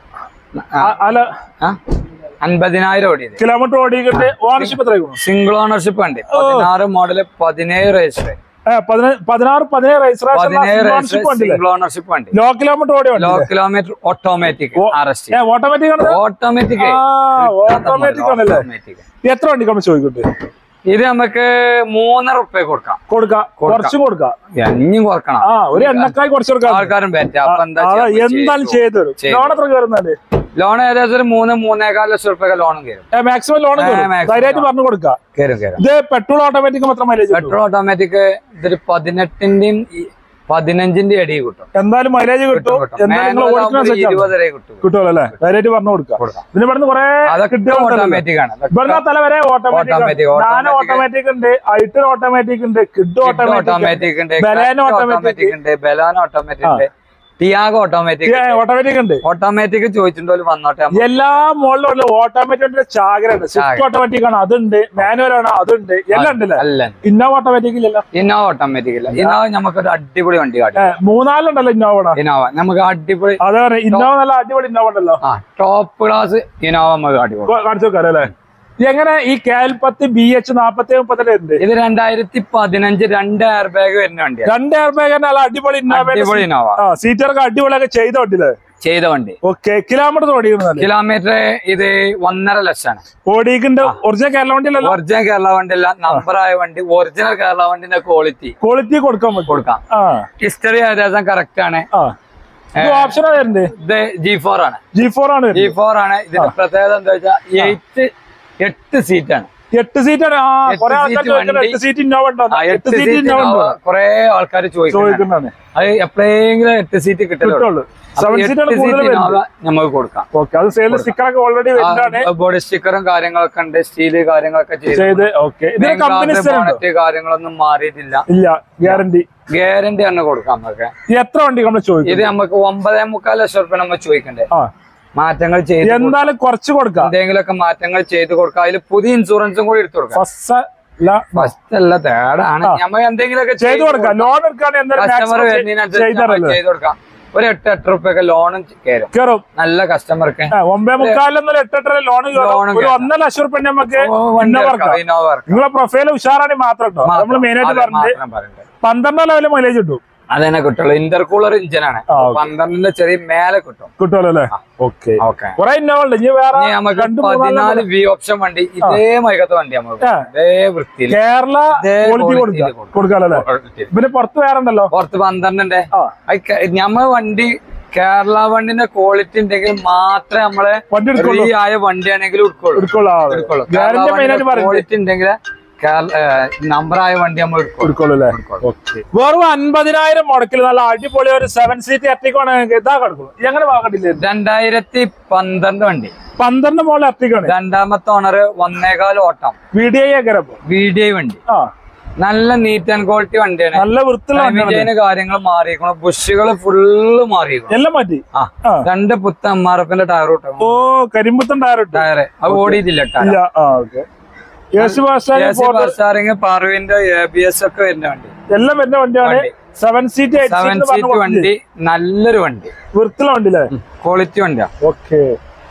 അല്ല ആ അൻപതിനായിരം ഓടിയത് കിലോമീറ്റർ ഓടിക്കണ്ട് ഓണർഷിപ്പ് എത്രയായിരുന്നു സിംഗിൾ ഓണർഷിപ്പ് ഉണ്ട് പതിനാറ് മോഡല് പതിനേഴ് രജിസ്റ്റർ ഏ പതിന- പതിനാറ് പതിനേഴ് രജിസ്ട്രേഷൻ പതിനേഴ് ഓണർഷിപ്പ് വണ്ടില്ലേ സിംഗിൾ ഓണർഷിപ്പ് വണ്ടി ലോ കിലോമീറ്റർ ഓടി വണ്ടി low kilometre automatic R S T ഏ ഓട്ടോമാറ്റിക് ആണ് ഓട്ടോമാറ്റിക് ആ ഓട്ടോമാറ്റിക് ആണല്ലേ ഓട്ടോമാറ്റിക് എത്ര വണ്ടിക്കാണ് ചോദിക്കുന്നുണ്ട് ഇത് നമുക്ക് മൂന്നര റുപ്യ കൊടുക്കാം കൊടുക്കാം കുറച്ചും കൊടുക്കാം ഇനിയും കൊടുക്കണം ആ ഒരു എണ്ണക്കായി കുറച്ച് കൊടുക്കാം ആൾക്കാരും പറ്റ അപ്പൊ എന്താ അതാ ചെയ്യാ? എന്തായാലും ചെയ്തു തരും ചെയ്തു. ലോൺ എത്ര കയറുന്നാല് ലോൺ ഏകദേശം ഒരു മൂന്ന് മൂന്നേകാൽ ലക്ഷം റുപ്യ ലോണും കയറും മാക്സിമം ലോൺ ഏ, maximum ധൈര്യമായിട്ട് പറഞ്ഞു കൊടുക്കാം കയറും കയറും ഇത് പെട്രോൾ ഓട്ടോമാറ്റിക് മാത്രം മൈലേജ് കിട്ടും പെട്രോൾ ഓട്ടോമാറ്റിക് ഇതൊരു പതിനെട്ടിന്റെയും ഈ പതിനഞ്ചിന്റെ അടിയിൽ കിട്ടും എന്തായാലും മൈലേജ് കിട്ടും കിട്ടും. എന്തായാലും നിങ്ങൾ Manual ഓടിക്കുന്ന ആവുമ്പോ സെറ്റ് ഇരുപത് വരെ കിട്ടും കിട്ടുമല്ലോ അല്ലേ ധൈര്യമായിട്ട് പറഞ്ഞു കൊടുക്കാം കൊടുക്കാം പിന്നെ ഇവിടുന്ന് കുറെ അതൊക്കെ കിട്ടുമല്ലോ ഓട്ടോമാറ്റിക് ആണ് ഇവിടുന്ന് തല വരെ automatic Automatic, Nano automatic. Automatic ഉണ്ട് ഐറ്റർ ഓട്ടോമാറ്റിക് ഉണ്ട് കിഡ് ഓട്ടോമാറ്റിക് ഓട്ടോമാറ്റിക് ഉണ്ട് ബലാനോ ഓട്ടോമാറ്റിക് ഉണ്ട് ബലാനോ ഓട്ടോമാറ്റിക് ഉണ്ട് ടിയാഗോ ഓട്ടോമാറ്റിക് ഓട്ടോമാറ്റിക് ഉണ്ട് ഓട്ടോമാറ്റിക് ചോദിച്ചിട്ടുണ്ടോ വന്നോട്ടെ നമ്മ- എല്ലാ മോഡലും ഓട്ടോമാറ്റിക് ചാകരണ്ട് സ്വിഫ്റ്റ് ഓട്ടോമാറ്റിക് ആണ് അതുണ്ട് മാനുവൽ ആണ് അതുണ്ട് എല്ലാം ഉണ്ടല്ലേ അല്ല ഇന്നോവ ഓട്ടോമാറ്റിക് ഇല്ലല്ലോ ഇന്നോവ ഓട്ടോമാറ്റിക് ഇല്ല ഇന്നോവ നമുക്കൊരു അടിപൊളി വണ്ടി കാട്ടി ഏ, മൂന്നാലുണ്ടല്ലോ ഇന്നോവ ഇന്നോവ നമുക്ക് അടിപൊളി അതെ ഇന്നോവ നല്ല അടിപൊളി ഇന്നോവ ഉണ്ടല്ലോ ആ ടോപ്പ് ക്ലാസ് ഇന്നോവ നമുക്ക് കാട്ടി കൊടുക്കും. കൊ- കാണിച്ചു നോക്കാം അല്ലേ എങ്ങനെ ഈ കേൽപ്പത്ത് ബി എച്ച് നാപ്പത്തി മുപ്പത്തില് ഉണ്ട് ഇത് രണ്ടായിരത്തി പതിനഞ്ച് രണ്ട് എയർ ബാഗ് വരുന്ന വണ്ടിയാണ് രണ്ട് എയർ ബാഗ് നല്ല അടിപൊളി ഇന്നോവ അടിപൊളി ഇന്നോവ ആ സീറ്ററൊക്കെ അടിപൊളിയൊക്കെ ചെയ്ത വണ്ടിയില്ലേ ചെയ്ത വണ്ടി ഓക്കെ കിലോമീറ്റർ ഓടിക്കുന്നല്ലേ കിലോമീറ്റർ ഇത് ഒന്നര ലക്ഷമാണ് ഓടിക്കുന്നുണ്ട് ഒറിജിനൽ കേരള വണ്ടിയിലല്ലോ ഒറിജിനൽ കേരള വണ്ടി അല്ല നമ്പർ ആയ വണ്ടി ഒറിജിനൽ കേരള വണ്ടിന്റെ ക്വാളിറ്റി ക്വാളിറ്റി കൊടുക്കാൻ പറ്റും കൊടുക്കാം ആ ഹിസ്റ്ററി ഏകദേശം കറക്റ്റ് ആണ് ആ ഇത് ഓപ്ഷൻ വരുന്നുണ്ട് ഇത് ജി ഫോർ ആണ് ജി ഫോർ ആണ് ജി ഫോർ ആണ് ഇതിന്റെ പ്രത്യേകത എന്താ വെച്ചാൽ എയ്റ്റ് എട്ട് സീറ്റാണ് എട്ട് സീറ്റ് ആണ് ആ എട്ട് കുറെ ആൾക്കാർ seat ചോദിക്കുന്നത് വണ്ടി. എട്ട് സീറ്റ് ഇന്നോവ ഉണ്ടോ ആ, എട്ട് എട്ട് സീറ്റ് സീറ്റ് ഇന്നോവ ഉണ്ടോ കൊറേ ആൾക്കാർ ചോദിക്കുന്നു ചോദിക്കുന്നതാണ് അത് എപ്പോഴെങ്കിലും എട്ട് സീറ്റ് കിട്ടുള്ളൂ കിട്ടുള്ളൂ സെവൻ സീറ്റ് ആണ് കൂടുതൽ വരുന്നത് നമുക്ക് കൊടുക്കാം ഓക്കെ അത് സെയിൽ സ്റ്റിക്കറൊക്കെ ഓൾറെഡി വരുന്നതാണ് ബോഡി സ്റ്റിക്കറും കാര്യങ്ങളൊക്കെ ഉണ്ട് സ്റ്റീല് കാര്യങ്ങളൊക്കെ ചെയ്ത് ചെയ്ത് ഓക്കെ ഇതിന് കമ്പനി സ്ഥലം ഉണ്ടോ ബോണറ്റ് കാര്യങ്ങളൊന്നും മാറിയിട്ടില്ല ഇല്ല ഗ്യാരണ്ടി ഗ്യാരണ്ടി ആണ് കൊടുക്കാം നമുക്ക് എത്ര വണ്ടി നമ്മൾ ചോദിക്കും ഇത് നമുക്ക് ഒമ്പതേ മുക്കാൽ ലക്ഷം റുപ്യ നമ്മൾ ചോദിക്കണ്ടേ ആ മാറ്റങ്ങൾ ചെയ്ത് കൊടുക്കാം. എന്തായാലും കുറച്ച് കൊടുക്കാം എന്തെങ്കിലുമൊക്കെ മാറ്റങ്ങൾ ചെയ്ത് കൊടുക്കാം അതിൽ പുതിയ ഇൻഷുറൻസും കൂടി എടുത്തു കൊടുക്കാം ഫസ്റ്റ് ഫസ്റ്റ് അല്ല തേർഡാണ് നമ്മൾ എന്തെങ്കിലുമൊക്കെ ചെയ്ത് കൊടുക്കാം ലോൺ എടുക്കുകയാണെങ്കിൽ എന്തായാലും കസ്റ്റമർ maximum വരുന്നതിനനുസരിച്ച് നമ്മൾ ചെയ്തരല്ലേ ചെയ്ത് കൊടുക്കാം ഒരു എട്ട് എട്ട് റുപ്യൊക്കെ ലോണും കയറും കയറും നല്ല കസ്റ്റമർക്ക് ആ, ഒമ്പേ മുക്കാലിലൊന്നും എട്ടെട്ടര ലോൺ Loan ഒരു ഒന്നര ലക്ഷം റുപ്യ നമുക്ക് വണ്ടി ഇന്നോവ ഇറക്കാം, ഇറക്കാം. ഇന്നോവ ഇറക്കാം. നിങ്ങളെ പ്രൊഫൈൽ ഉഷാറാണെങ്കിൽ മാത്രം കേട്ടോ നമ്മൾ മെയിൻ ആയിട്ട് അതെ, പറഞ്ഞത് മാത്രം പറയണ്ടേ. പന്ത്രണ്ടാം ലെവല് മൈലേജ് കിട്ടും അതന്നെ കിട്ടുള്ളൂ ഇന്റർകൂളർ ഇഞ്ചിനാണ് ആ, okay. പന്ത്രണ്ടിന്റെ ചെറിയ മേലെ കിട്ടും കിട്ടുമല്ലോ അല്ലേ ഓക്കെ ഓക്കെ കുറെ ഇന്നോവ ഉണ്ട് ഇനി വേറെ ഇനി നമുക്ക് രണ്ട് പതിനാല് മൂന്നാല് വി ഓപ്ഷൻ വണ്ടി ഇതേ മൈകത്തെ വണ്ടി നമുക്ക് ആ. ഇതേ വൃത്തിയിൽ കേരള ഇതേ ക്വാളിറ്റി quality കൊടുക്കാം കൊടുക്കാം. കൊടുക്കാലോ അല്ലേ quality. പിന്നെ പുറത്ത് വേറെ ഉണ്ടല്ലോ പുറത്ത് പന്ത്രണ്ടിന്റെ ആ ഞമ്മ വണ്ടി കേരള വണ്ടിന്റെ ക്വാളിറ്റി ഉണ്ടെങ്കിൽ മാത്രമേ നമ്മളെ വണ്ടി ഫ്രീ എടുക്കുള്ളൂ ആയ വണ്ടിയാണെങ്കിൽ എടുക്കുള്ളൂ എടുക്കുള്ളൂ ആ, എടുക്കുള്ളൂ ഗ്യാരണ്ടി മെയിൻ ആയിട്ട് പറയുന്നത് ക്വാളിറ്റി ഉണ്ടെങ്കിൽ നമ്പർ ആയ വണ്ടി നമ്മൾ എടുക്കുള്ളൂ എടുക്കുള്ളൂ അല്ലേ ഓക്കെ വെറും അൻപതിനായിരം മുടക്കിൽ നല്ല അടിപൊളി ഒരു സെവൻ സീറ്റ് എർട്ടിക്കാണ് ഇതാ കിടക്കുള്ളൂ എങ്ങനെ വാങ്ങണ്ടില്ലേ രണ്ടായിരത്തി പന്ത്രണ്ട് വണ്ടി പന്ത്രണ്ട് മോളിൽ എർട്ടിക്കാണ് രണ്ടാമത്തെ ഓണർ ഒന്നേകാൽ ഓട്ടം വീഡിയോ ഒക്കെ വി ഡി ഐ വണ്ടി ആ നല്ല നീറ്റ് ആൻഡ് ക്വാളിറ്റി വണ്ടിയാണ് നല്ല വൃത്തിയുള്ള വണ്ടിയാണ് ഡിസൈന് കാര്യങ്ങൾ മാറിയിരിക്കണം ബുഷുകൾ ഫുള്ള് മാറിയിരിക്കണം എല്ലാം മാറ്റി ആ ആ. രണ്ട് പുത്ത എം ആർ എഫിന്റെ ടയർ കിട്ടും ഓ കരിമ്പുത്തൻ ടയർ ഇട്ടു ടയറ് അത് ഓടിയിട്ടില്ല ടയർ ഇല്ല ആ ഓക്കെ യേശു സ്റ്റാറിങ് പാർവിന്റെ എ ബി എസ് ഒക്കെ വരുന്ന വണ്ടി എല്ലാം വരുന്ന വണ്ടിയാണ് വണ്ടി. Seven seat eight seven seat seat വണ്ടി നല്ലൊരു വണ്ടി വൃത്തിയുള്ള വണ്ടി അല്ലേ ക്വാളിറ്റി വണ്ടിയാ ഓക്കെ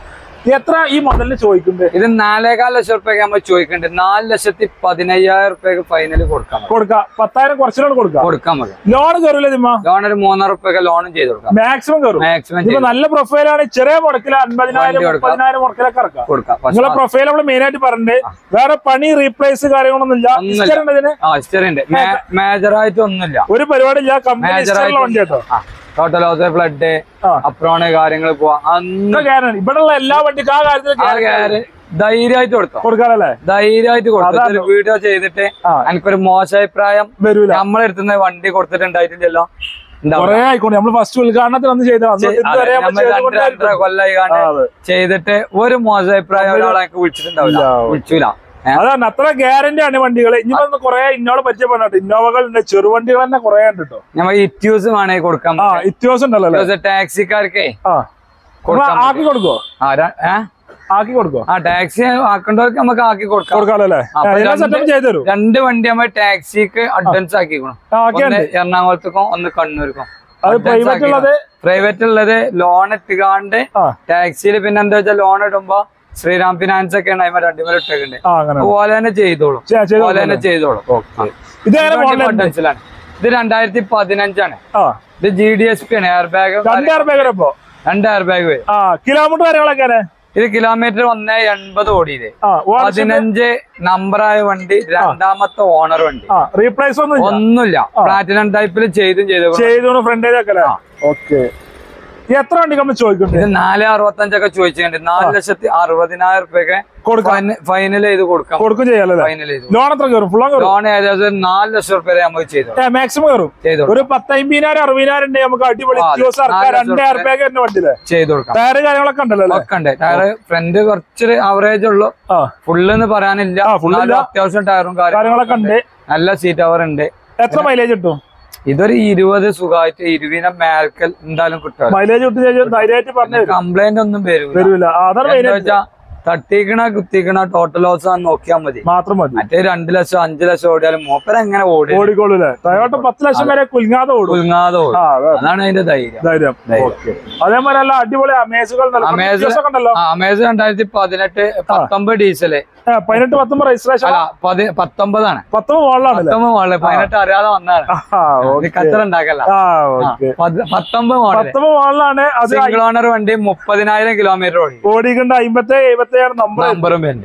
എത്ര ഈ മോഡലിന് ചോദിക്കുന്നത് ഇത് നാലേകാൽ ലക്ഷം റുപ്യക്ക് നമ്മൾ ചോദിക്കുന്നുണ്ട് നാല് ലക്ഷത്തി പതിനയ്യായിരം റുപ്യക്ക് ഫൈനൽ കൊടുക്കാം നമുക്ക്. കൊടുക്കാം പത്തായിരം കുറച്ചിലാണ് കൊടുക്കാം കൊടുക്കാൻ മതി ലോൺ കയറില്ല ഇതിമ്മ ലോൺ ഒരു മൂന്നര റുപ്യക്ക് ലോണും ചെയ്ത് കൊടുക്കാം മാക്സിമം കയറും മാക്സിമം ഇപ്പൊ നല്ല പ്രൊഫൈലാണ് ചെറിയ മുടക്കിൽ അൻപതിനായിരം വണ്ടി കൊടുക്കാം. മുപ്പതിനായിരം മുടക്കിലൊക്കെ ഇറക്കാം കൊടുക്കാം നിങ്ങളെ പ്രൊഫൈൽ നമ്മൾ മെയിൻ ആയിട്ട് പറഞ്ഞിട്ടുണ്ട് വേറെ പണി റീപ്ലേസ് കാര്യങ്ങളൊന്നും ഇല്ല ഒന്നുമില്ല. ഹിസ്റ്ററി ഉണ്ട് ഇതിന് ആ ഹിസ്റ്ററി ഉണ്ട് മേജർ ആയിട്ട് ഒന്നുമില്ല ഒരു പരിപാടി ഇല്ല കമ്പനി മേജർ ഹിസ്റ്ററിയുള്ള വണ്ടി കേട്ടോ ടോട്ടൽ ഹൗസ് ഫ്ലഡ് ആ. അപ്രോണ് കാര്യങ്ങൾ പോവാ അന്ന് കാരണം ഇവിടെ ഉള്ള എല്ലാ വണ്ടിക്കും ആ കാര്യത്തിൽ ആ കാര്യം ധൈര്യമായിട്ട് കൊടുത്തോ കൊടുക്കാനല്ലേ ധൈര്യമായിട്ട് കൊടുത്തു ഒരു വീഡിയോ ചെയ്തിട്ട് ആ. എനിക്കൊരു മോശ അഭിപ്രായം വരൂല നമ്മളെടുത്തുന്ന വണ്ടി കൊടുത്തിട്ടുണ്ടായിട്ടില്ലല്ലോ ഉണ്ടാവില്ല. കൊറേ ആയിക്കോട്ടെ നമ്മള് ഫസ്റ്റ് ഉദ്ഘാടനത്തിൽ അന്ന് ചെയ്ത അതെ, ഇതുവരെ നമ്മൾ നമ്മൾ രണ്ട് ചെയ്തുകൊണ്ടേയിരിക്കും. രണ്ടര കൊല്ലായി കാണാൻ ആ, അതെ. ചെയ്തിട്ട് ഒരു മോശ അഭിപ്രായം ഒരാളെ എനിക്ക് വിളിച്ചിട്ടുണ്ടാവില്ല ഇല്ല. വിളിച്ചൂല ഏ? അതാണ് അത്ര ഗ്യാരണ്ടി ആണ് വണ്ടികൾ ഇനി വന്ന് കുറെ ഇന്നോട് പരിചയപ്പെട്ടോ ഇന്നോവകൾ ഉണ്ട് ചെറുവണ്ടികൾ തന്നെ കുറെ ഉണ്ട് കേട്ടോ നമ്മൾ ഇറ്റ്യൂസ് വേണമെങ്കിൽ കൊടുക്കാം ആ ഇത്യാസം ഉണ്ടല്ലോ അല്ലേ ഇത്യൂസ് ടാക്സിക്കാർക്കേ ആ കൊടുക്കാൻ നമ്മള് ആക്കി കൊടുക്കോ ആ ര- ഏ? ആക്കി കൊടുക്കോ ആ ടാക്സി ആക്കേണ്ടവർക്ക് നമുക്ക് ആക്കി കൊടുക്കാം കൊടുക്കാലോ അല്ലേ ആ, അപ്പൊ എല്ലാ രണ്ട് സെറ്റപ്പ് ചെയ്തു തരും രണ്ട് വണ്ടി നമ്മൾ ടാക്സിക്ക് അഡ്വാൻസ് ആക്കിക്കണം ആ, ആക്കിയുണ്ട് ഒന്ന് എറണാകുളത്തേക്കും ഒന്ന് കണ്ണൂർക്കും അത് പ്രൈവറ്റ് ഉള്ളത് പ്രൈവറ്റ് ഉള്ളത് ലോൺ ഇട്ടുകാണ്ട് ആ ടാക്സിയിൽ പിന്നെ എന്താ വെച്ചാൽ ലോൺ ഇടുമ്പോ ശ്രീറാം ഫിനാൻസ് ഒക്കെ ഉണ്ടായി രണ്ടുപേരും ഇട്ടേക്കുണ്ട് ആ അങ്ങനെ അതുപോലെ തന്നെ ചെയ്തോളും ചെ- ചെയ്ത് അതുപോലെ തന്നെ ചെയ്തോളും ഇത് എങ്ങനെ വണ്ടി മോഡൽ അഡ്വാൻസിലാണ് ഇത് രണ്ടായിരത്തി പതിനഞ്ചാണ് ആ ഇത് ജി ഡി എസ് പി ആണ് എയർ ബാഗ് രണ്ടായിരം രൂപ ഇപ്പോ രണ്ട് എയർ ബാഗ് വരും ആ കിലോമീറ്റർ കാര്യങ്ങളൊക്കെ ഇത് കിലോമീറ്റർ ഒന്നേ എൺപത് ഓടിയത് ആ ഓ- പതിനഞ്ച് നമ്പറായ വണ്ടി രണ്ടാമത്തെ ഓണർ വണ്ടി ആ റീപ്ലേസ് ഒന്നും ഇല്ല. ഒന്നുമില്ല പ്ലാറ്റിനം ടൈപ്പിൽ ചെയ്തും ചെയ്തു ചെയ്തു ഫ്രണ്ടേജ് ഒക്കെ ഓക്കെ എത്ര വണ്ടി നമ്മൾ ചോദിക്കുന്നുണ്ട് ഇത് നാല് അറുപത്തഞ്ചൊക്കെ ചോദിച്ചിട്ടുണ്ട് നാല് ലക്ഷത്തി അറുപതിനായിരം റുപ്യൊക്കെ കൊടുക്കാം ഫൈനൽ ചെയ്ത് കൊടുക്കാം കൊടുക്കും ചെയ്യാലോ ഫൈനൽ ചെയ്ത് ലോൺ എത്ര കയറും ഫുള്ളാ കയറും ലോൺ ഏകദേശം ഒരു നാല് ലക്ഷം റുപ്യ വരെ നമുക്ക് ചെയ്തു മാക്സിമം കയറും ചെയ്തു ഒരു പത്തമ്പതിനായിരം അറുപതിനായിരം ഉണ്ടെങ്കിൽ നമുക്ക് അടിപൊളി ആ, അതെ. ദിവസം ഇറക്കാം നാല് രണ്ട് എയർ ബാഗ് തന്നെ വണ്ടിയില്ലേ ചെയ്തു കൊടുക്കാം ടയറ് കാര്യങ്ങളൊക്കെ ഉണ്ടല്ലോ അല്ലേ ഒക്കെ ഉണ്ട് ടയർ ഫ്രണ്ട് കുറച്ചൊരു ആവറേജ് ഉള്ളു ആ ഫുള്ള് എന്ന് പറയാനില്ല ആ, full എന്നാലും ഇല്ല. അത്യാവശ്യം ടയറും കാര്യങ്ങളൊക്കെ ഉണ്ട് നല്ല സീറ്റ് അവർ ഉണ്ട് എത്ര മൈലേജ് കിട്ടും ഇതൊരു ഇരുപത് സുഖമായിട്ട് ഇരുവിനെ മേൽക്കൽ എന്തായാലും കിട്ടും മൈലേജ് കിട്ടും ചോദിച്ചാൽ ധൈര്യമായിട്ട് പറഞ്ഞു തരും കംപ്ലൈന്റ് ഒന്നും വരൂല വരൂല ആ, അതാണ് എന്താ മെയിൻ വെച്ചാ തട്ടിക്കണ കുത്തിക്കണ ടോട്ടൽ ലോസ് ആണെന്ന് നോക്കിയാൽ മതി മാത്രം മതി മറ്റേ രണ്ട് ലക്ഷം അഞ്ചു ലക്ഷം ഓടിയാലും മൂപ്പര എങ്ങനെ ഓടി ഓടിക്കോളൂല്ലേ ടയോട്ട പത്ത് ലക്ഷം വരെ കുലുങ്ങാതെ ഓടും കുലുങ്ങാതെ ഓടും ആ അതെ അതാണ് അതിന്റെ ധൈര്യം ധൈര്യം ധൈര്യം. ഓക്കെ അതേപോലെ അല്ല അടിപൊളി അമേസുകൾ Amaze- ഒക്കെ ഉണ്ടല്ലോ ആ അമേസ് രണ്ടായിരത്തി പതിനെട്ട് പത്തൊമ്പത് ഡീസല് ആ, പതിനെട്ട് പത്തൊമ്പത് രജിസ്ട്രേഷൻ അല്ല പതി പത്തൊമ്പതാണ് പത്തൊമ്പത് മോളിലാണല്ലേ പത്തൊമ്പത് മോഡല് പതിനെട്ട് അറിയാതെ വന്നതാണ് ആ ഇത് ഓക്കെ കച്ചറ ഉണ്ടാക്കല്ല ആ ഓക്കെ പത്തൊമ്പത് മോഡല് പത്തൊമ്പത് മോളിലാണ് അത് സിംഗിൾ ഓണർ വണ്ടി മുപ്പതിനായിരം കിലോമീറ്റർ ഓടി ഓടിക്കണ്ട അമ്പത്തി എഴുപത്തി ഏഴ് നമ്പർ നമ്പറും വരുന്നുണ്ട്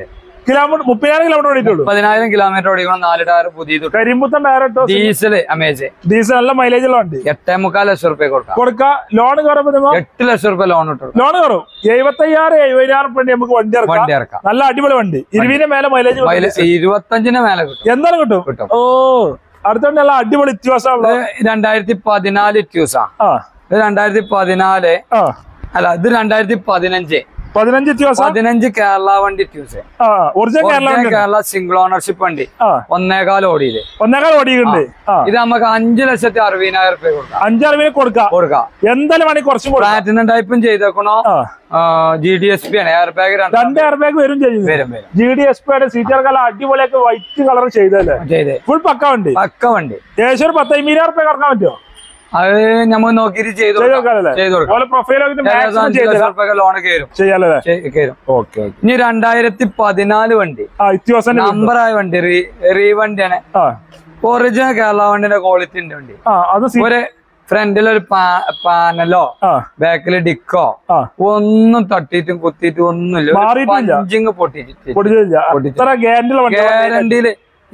കിലോമീറ്റർ മുപ്പതിനായിരം കിലോമീറ്റർ ഓടിയിട്ടുള്ളൂ പതിനായിരം കിലോമീറ്റർ ഓടിക്കണം നാല് ടയർ പുതിയത് കരിമ്പുത്തൻ ഡയറക്ടോ ഡീസൽ അമേജ് ഡീസൽ നല്ല മൈലേജ് ഉള്ള വണ്ടി എട്ടേ മുക്കാൽ ലക്ഷം റുപ്യ കൊടുക്കാം കൊടുക്ക ലോൺ കയറുമ്പോ എട്ട് ലക്ഷം റുപ്യ ലോൺ ഇട്ടു കൊടുക്കാം. ലോൺ കയറും എഴുപത്തയ്യായിരം എഴുപതിനായിരം ഉറുപ്പിക നമുക്ക് വണ്ടി ഇറക്കാം വണ്ടി ഇറക്കാം നല്ല അടിപൊളി വണ്ടി ഇരുപതിന് മേലെ മൈലേജ് മൈലേജ് ഇരുപത്തഞ്ചിന് മേലെ കിട്ടും എന്തായാലും കിട്ടും കിട്ടും ഓ അടുത്ത വണ്ടി നല്ല അടിപൊളി വ്യത്യാസമുള്ള ഇത് രണ്ടായിരത്തി പതിനാല് ട്യൂസാ ആ ഇത് രണ്ടായിരത്തി പതിനാല് ആ അല്ല ഇത് രണ്ടായിരത്തി പതിനഞ്ച് പതിനഞ്ച് വ്യത്യാസം പതിനഞ്ച് കേരള വണ്ടി ട്യൂസ് ആ ഒറിജിനൽ കേരള ഒറിജിനൽ വണ്ടി കേരള സിംഗിൾ ഓണർഷിപ്പ് വണ്ടി ആ ഒന്നേകാൽ ഓടിയത് ഒന്നേക്കാൾ ഓടിയുണ്ട് ആ ഇത് നമുക്ക് അഞ്ചു ലക്ഷത്തി അറുപതിനായിരം റുപ്യ കൊടുക്കാം അഞ്ചാറ് കൊടുക്കാം കൊടുക്കാം എന്തായാലും വേണമെങ്കിൽ കുറച്ചും കൊടുക്കാം പ്ലാറ്റിനം ടൈപ്പും ചെയ്തേക്കണോ ആ ജി ഡി എസ് പി ആണ് എയർ ബാഗ് രണ്ട് എയർ ബാഗ് വരും ചെയ്യും വരും വരും ജി ഡി എസ് പിയുടെ സീറ്റർ കാലം അടിപൊളിയൊക്കെ വൈറ്റ് കളർ ചെയ്തല്ലേ ചെയ്തേ ഫുൾ പക്ക വണ്ടി പക്ക വണ്ടി ഏകദേശം ഒരു പത്തയ്യായിരം റുപ്യ കറക്കാൻ പറ്റുമോ അത് നമ്മൾ നോക്കിയിട്ട് ചെയ്ത് ചെയ്ത് കൊടുക്കാം കൊടുക്കാല്ലേ ചെയ്ത് കൊടുക്കാം അതുപോലെ പ്രൊഫൈലൊക്കെ ഏകദേശം മാക്സിമം അഞ്ച് ചെയ്ത് ലക്ഷം റുപ്യ ലോൺ കയറും ചെയ്യാല്ലേ ചെയ്- കയറും ഓക്കെ ഓക്കെ ഇനി രണ്ടായിരത്തി പതിനാല് വണ്ടി ആ ഇത്യാസം നമ്പറായ വണ്ടി റീ റീ വണ്ടിയാണ് ആ ഒറിജിനൽ കേരള വണ്ടിന്റെ ക്വാളിറ്റി ഉണ്ട് വണ്ടി ആ അത് സീ- ഒരു ഫ്രണ്ടിൽ ഒരു പാനലോ ആ ബാക്കിൽ ഡിക്കോ ആ ഒന്നും തട്ടിയിട്ടും കുത്തിയിട്ടും ഒന്നുമില്ല മാറിയിട്ടില്ല. പഞ്ചിങ് പൊട്ടിച്ചിട്ട് പൊടിച്ചില്ല പൊടിച്ചില്ല. അത്ര ഗ്യാരണ്ടിയുള്ള വണ്ടി ഗ്യാരണ്ടിയില്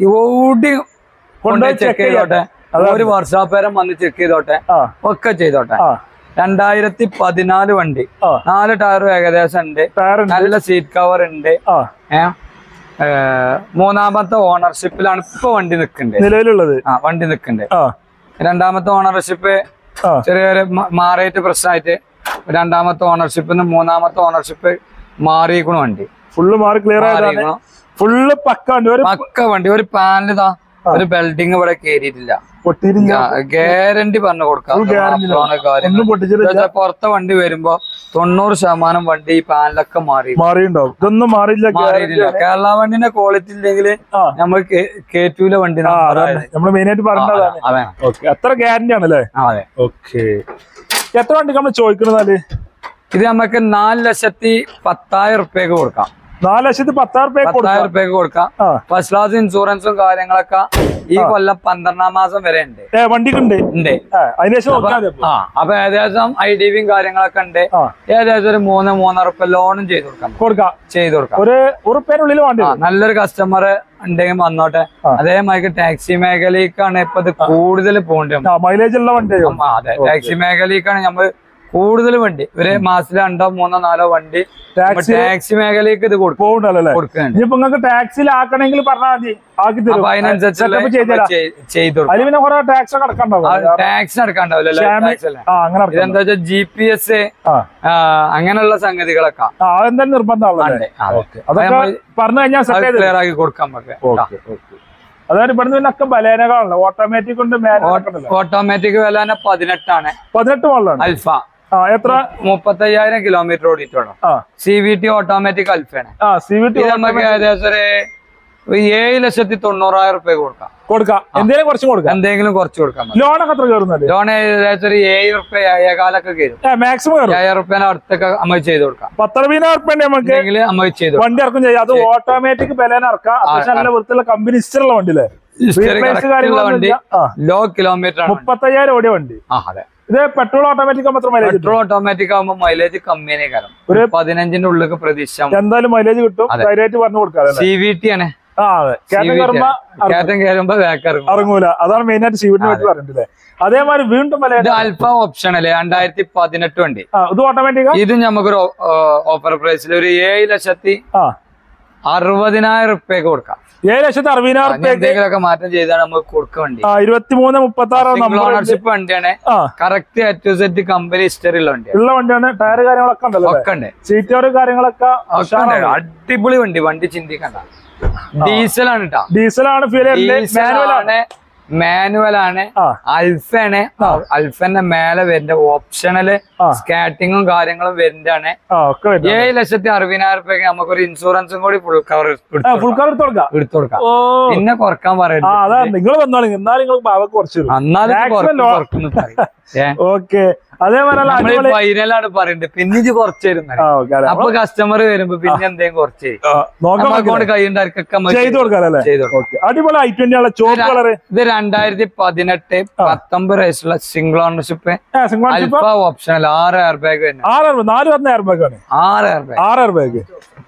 എവിടെ കൊണ്ടുപോയി check ചെക്ക് ചെയ്തോട്ടെ അതാണ്. ഒരു വർഷാപ്പേരം വന്ന് ചെക്ക് ചെയ്തോട്ടെ ആ ഒക്കെ ചെയ്തോട്ടെ ആ രണ്ടായിരത്തി പതിനാല് വണ്ടി ആ നാല് ടയറും ഏകദേശം ഉണ്ട് ടയറുണ്ട് നല്ല സീറ്റ് കവർ ഉണ്ട് ആ ഏ ഏ, മൂന്നാമത്തെ ഓണർഷിപ്പിലാണ് ഇപ്പൊ വണ്ടി നിൽക്കുന്നത് നിലവിലുള്ളത് ആ വണ്ടി നിൽക്കുന്നുണ്ട് ആ രണ്ടാമത്തെ ഓണർഷിപ്പ് ആ ചെറിയൊരു മ- മാറിയിട്ട് പ്രശ്നമായിട്ട് രണ്ടാമത്തെ ഓണർഷിപ്പിൽ നിന്ന് മൂന്നാമത്തെ ഓണർഷിപ്പ് മാറിയിരിക്കണ വണ്ടി ഫുള്ള് മാറി ക്ലിയർ ആയതാണ് മാറിയിരിക്കണു ഫുള്ള് പക്ക വണ്ടി ഒരു പക്ക വണ്ടി ഒരു പാനൽ ഇതാ ഒരു ബെൽഡിങ് ഇവിടെ കേറിയിട്ടില്ല പൊട്ടിയില്ല ഗ്യാരണ്ടി പറഞ്ഞു കൊടുക്കാം Full guarantee ഇല്ല. അപ്പോഴാണ് കാര്യം ഒന്നും പൊട്ടിച്ചിട്ടില്ല എന്താ വെച്ചാ പുറത്തെ വണ്ടി വരുമ്പോ തൊണ്ണൂറ് ശതമാനം വണ്ടി ഈ പാനലൊക്കെ മാറി മാറിയിട്ടുണ്ടാവും ഇതൊന്നും മാറിയില്ല മാറിയിട്ടില്ല കേരള വണ്ടിന്റെ ക്വാളിറ്റി ഇല്ലെങ്കിൽ ആ നമ്മൾ കേറ്റൂല വണ്ടി ആ അതാണ് നമ്മള് മെയിൻ ആയിട്ട് പറഞ്ഞതാണ് അതെ ഓക്കെ അത്ര ഗ്യാരണ്ടി ആണല്ലേ അതെ ഓക്കെ എത്ര വണ്ടി നമ്മൾ ചോദിക്കണതാല് ഇത് നമുക്ക് നാല് ലക്ഷത്തി പത്തായിരം റുപ്യക്ക് കൊടുക്കാം നാല് ലക്ഷത്തി പത്താറ് റുപ്യ കൊടുക്കാം പത്തായിരം റുപ്യക്ക് കൊടുക്കാം ആ ഫസ്റ്റ് ക്ലാസ് ഇൻഷുറൻസും കാര്യങ്ങളൊക്കെ ഈ കൊല്ലം പന്ത്രണ്ടാം മാസം വരെ ഉണ്ട് ഏ വണ്ടിക്കുണ്ട് ഉണ്ട് ആ അതിന് ശേഷം നോക്കാം മതി അപ്പൊ. ആ അപ്പൊ ഏകദേശം ഐ ഡി ബിയും കാര്യങ്ങളൊക്കെ ഉണ്ട് ആ ഏകദേശം ഒരു മൂന്ന് മൂന്നര റുപ്യ ലോണും ചെയ്ത് കൊടുക്കാം കൊടുക്കാം ചെയ്ത് കൊടുക്കാം ഒരു ഉറുപ്പേനുള്ളിൽ വേണ്ടി ആ നല്ലൊരു കസ്റ്റമർ ഉണ്ടെങ്കിൽ വന്നോട്ടെ ആ. അതേമാതിരി ടാക്സി മേഖലയിലേക്കാണ് ഇപ്പൊ ഇത് കൂടുതൽ പോകേണ്ടത് ആ മൈലേജ് ഉള്ള വണ്ടി അതെ ടാക്സി മേഖലയിലേക്കാണ് നമ്മൾ കൂടുതൽ വണ്ടി ഒരു മാസത്തിൽ രണ്ടോ മൂന്നോ നാലോ വണ്ടി ടാക്സി ടാക്സി മേഖലയിലേക്ക് ഇത് കൊടുക്കും പോകണ്ടല്ലോ അല്ലേ കൊടുക്കുന്നുണ്ട് ഇനിയിപ്പോ നിങ്ങൾക്ക് ടാക്സിയിൽ ആക്കണമെങ്കിൽ പറഞ്ഞാൽ മതി ആക്കി തരും അപ്പൊ അതിനനുസരിച്ചുള്ള Setup ചെയ്ത് തരാം. ചെയ്- ചെയ്ത് കൊടുക്കും അതിൽ പിന്നെ കുറെ ടാക്സ് ഒക്കെ അടക്കണ്ടാവും ടാക്സ് നടക്കാണ്ടാവില്ല ക്ഷാമി- ആ അങ്ങനെ അടക്കണം. ഇതെന്താ വെച്ചാൽ ജി പി എസ് ആ അങ്ങനെയുള്ള സംഗതികളൊക്കെ ആ അതെന്തായാലും നിർബന്ധമാണല്ലോ ഉണ്ട്. അതെ. അതൊക്കെ പറഞ്ഞു കഴിഞ്ഞാൽ സെറ്റ് ചെയ്ത് ക്ലിയർ ആക്കി കൊടുക്കാൻ പറ്റും ഓക്കെ ഓക്കെ അതായത് ഇവിടുന്ന് പിന്നെ ഒക്കെ ബലേനകളാണല്ലോ ഓട്ടോമാറ്റിക് കൊണ്ട് മാനുവൽ ഓട്ടോമാറ്റിക് വില തന്നെ പതിനെട്ടാണ് പതിനെട്ട് മോളിലാണ് അൽഫ ആ എത്ര മുപ്പത്തയ്യായിരം കിലോമീറ്റർ ഓടിയിട്ട് വേണം ആ സി വി ടി ഓട്ടോമാറ്റിക് അൽഫയാണ് ആ സി വി ടി ഇത് നമുക്ക് ഏകദേശം ഒരു ഒരു ഏഴ് ലക്ഷത്തി തൊണ്ണൂറായിരം റുപ്യ കൊടുക്കാം കൊടുക്കാം എന്തെങ്കിലും കുറച്ചും കൊടുക്കാം എന്തെങ്കിലും കുറച്ച് കൊടുക്കാൻ മതി ലോണൊക്കെ എത്ര കയറുന്നത് ലോൺ ഏകദേശം ഒരു ഏഴ് റുപ്യ ഏഴേകാലൊക്കെ കയറും മാക്സിമം കയറും ഏഴായിരം റുപ്യന്റെ അടുത്തൊക്കെ നമ്മൾ ചെയ്ത് കൊടുക്കാം പത്തറുപതിനായിരം ഉറുപ്പ നമുക്ക് എന്തെങ്കിൽ നമ്മൾ ചെയ്ത് കൊടുക്കാം വണ്ടി ഇറക്കും ചെയ്യാം അത് ഓട്ടോമാറ്റിക് ബലേന ഇറക്കാം അത്യാവശ്യം നല്ല വൃത്തിയുള്ള കമ്പനി ഹിസ്റ്ററുള്ള വണ്ടിയില്ലേ History Replace correct ഉള്ള കാര്യങ്ങളൊന്നും വണ്ടി ഇല്ല. ആ ലോ കിലോമീറ്റർ ആണ് വണ്ടി. മുപ്പത്തയ്യായിരം ഓടിയ വണ്ടി ആ അതെ ഇത് പെട്രോൾ ഓട്ടോമാറ്റിക് ആകുമ്പോൾ എത്ര മൈലേജ് പെട്രോൾ ഓട്ടോമാറ്റിക് ആകുമ്പോൾ മൈലേജ് കമ്മിയാണ് കാരണം ഒരു- ഒരു പതിനഞ്ചിന്റെ ഉള്ളിൽ പ്രതീക്ഷ എന്തായാലും മൈലേജ് കിട്ടും അതെ. ധൈര്യമായിട്ട് പറഞ്ഞു കൊടുക്കാം അല്ലേ സി വി ടി ആണ് ആ അതെ കയറ്റം കയറുമ്പോ കയറ്റം കയറുമ്പോ ബാക്ക് ഇറങ്ങും ഇറങ്ങൂല അതാണ് മെയിൻ ആയിട്ട് സീവിനെ പറ്റി പറഞ്ഞിട്ടില്ലേ അതേമാതിരി വീണ്ടും വില ഇത് അൽഫ ഓപ്ഷൻ അല്ലേ രണ്ടായിരത്തി പതിനെട്ട് വണ്ടി ആ ഇത് ഓട്ടോമാറ്റിക്കാ ഇത് നമുക്കൊരു ഓഫർ പ്രൈസിൽ ഒരു ഏഴ് ലക്ഷത്തി ആ അറുപതിനായിരം റുപ്യക്ക് കൊടുക്കാം ഏഴ് ലക്ഷത്തി അറുപതിനായിരം ഇനി എന്തെങ്കിലുമൊക്കെ മാറ്റം ചെയ്താണ് നമുക്ക് കൊടുക്കുക വണ്ടി ആ ഇരുപത്തി മൂന്ന് മുപ്പത്തി ആറ് സിംഗിൾ നമ്പർ ഓണർഷിപ്പ് വണ്ടിയാണ് ആ correct A to Z company history ഉള്ള വണ്ടിയാണ് ഉള്ള വണ്ടിയാണ് ടയർ കാര്യങ്ങളൊക്കെ ഉണ്ടല്ലോ ഒക്കെ ഉണ്ട് സീറ്റ് കവർ കാര്യങ്ങളൊക്കെ ഒക്കെ ഉണ്ട്. അടിപൊളി വണ്ടി വണ്ടി ചിന്തിക്കണ്ട ഡീസലാണ് കേട്ടോ ഡീസലാണ് ഫീൽ ചെയ്യുന്നത് മാനുവൽ ആണ് ഡീസലാണ് മാനുവൽ ആണ് ആ അൽഫാണ് അൽഫന്റെ മേലെ വരുന്ന ഓപ്ഷണല് ആ. സ്കാറ്റിങ്ങും കാര്യങ്ങളും വരുന്നതാണ് ആ ഒക്കെ വരുന്നത് ഏഴ് ലക്ഷത്തി അറുപതിനായിരം രൂപയ്ക്ക് നമുക്കൊരു ഇൻഷുറൻസും കൂടി ഫുൾ കവർ ഫുൾ കവർ എടുത്ത് കൊടുക്കാം എടുത്തു കൊടുക്കാം ഓ പിന്നെ കുറക്കാൻ ആ പറയുന്നത് അതാ നിങ്ങൾ വന്നോളി എന്നാലും നിങ്ങൾ ഭാഗത്ത് കുറച്ച് എന്നാലും ഇത് Maximum കുറക്കും, low. കുറക്കുന്ന് പറയും. ഏ? ഓക്കെ അതേപോലെ നമ്മള് അടിപൊളി ഫൈനലാണ് പറയുന്നത് പിന്നെ ഇത് കുറച്ച് തരുന്നത് ആ ഓക്കെ അല്ലേ അപ്പൊ കസ്റ്റമർ വരുമ്പോ പിന്നെ എന്തെങ്കിലും കുറച്ച് തരും. ആ, നോക്കാൻ നമ്മ പറ്റില്ല. കൊണ്ട് കൈയുണ്ടാർക്കൊക്കെ നമ്മൾ ചെയ്ത് കൊടുക്കാം അല്ലേ ചെയ്ത് കൊടുക്കാം. ഓക്കെ അടിപൊളി ഐ ട്വന്റി ആണ് ചോപ്പ് കളറ് ഇത് രണ്ടായിരത്തി പതിനെട്ട് പത്തൊമ്പത് വയസ്സുള്ള single ownership single Alpha optional ആറ് എയർ ബാഗ് തന്നെ ആറ് നാല് പതിനായിരം രൂപക്കാണ് ആറ് എയർ ബാഗ് ആറ് ബാഗ്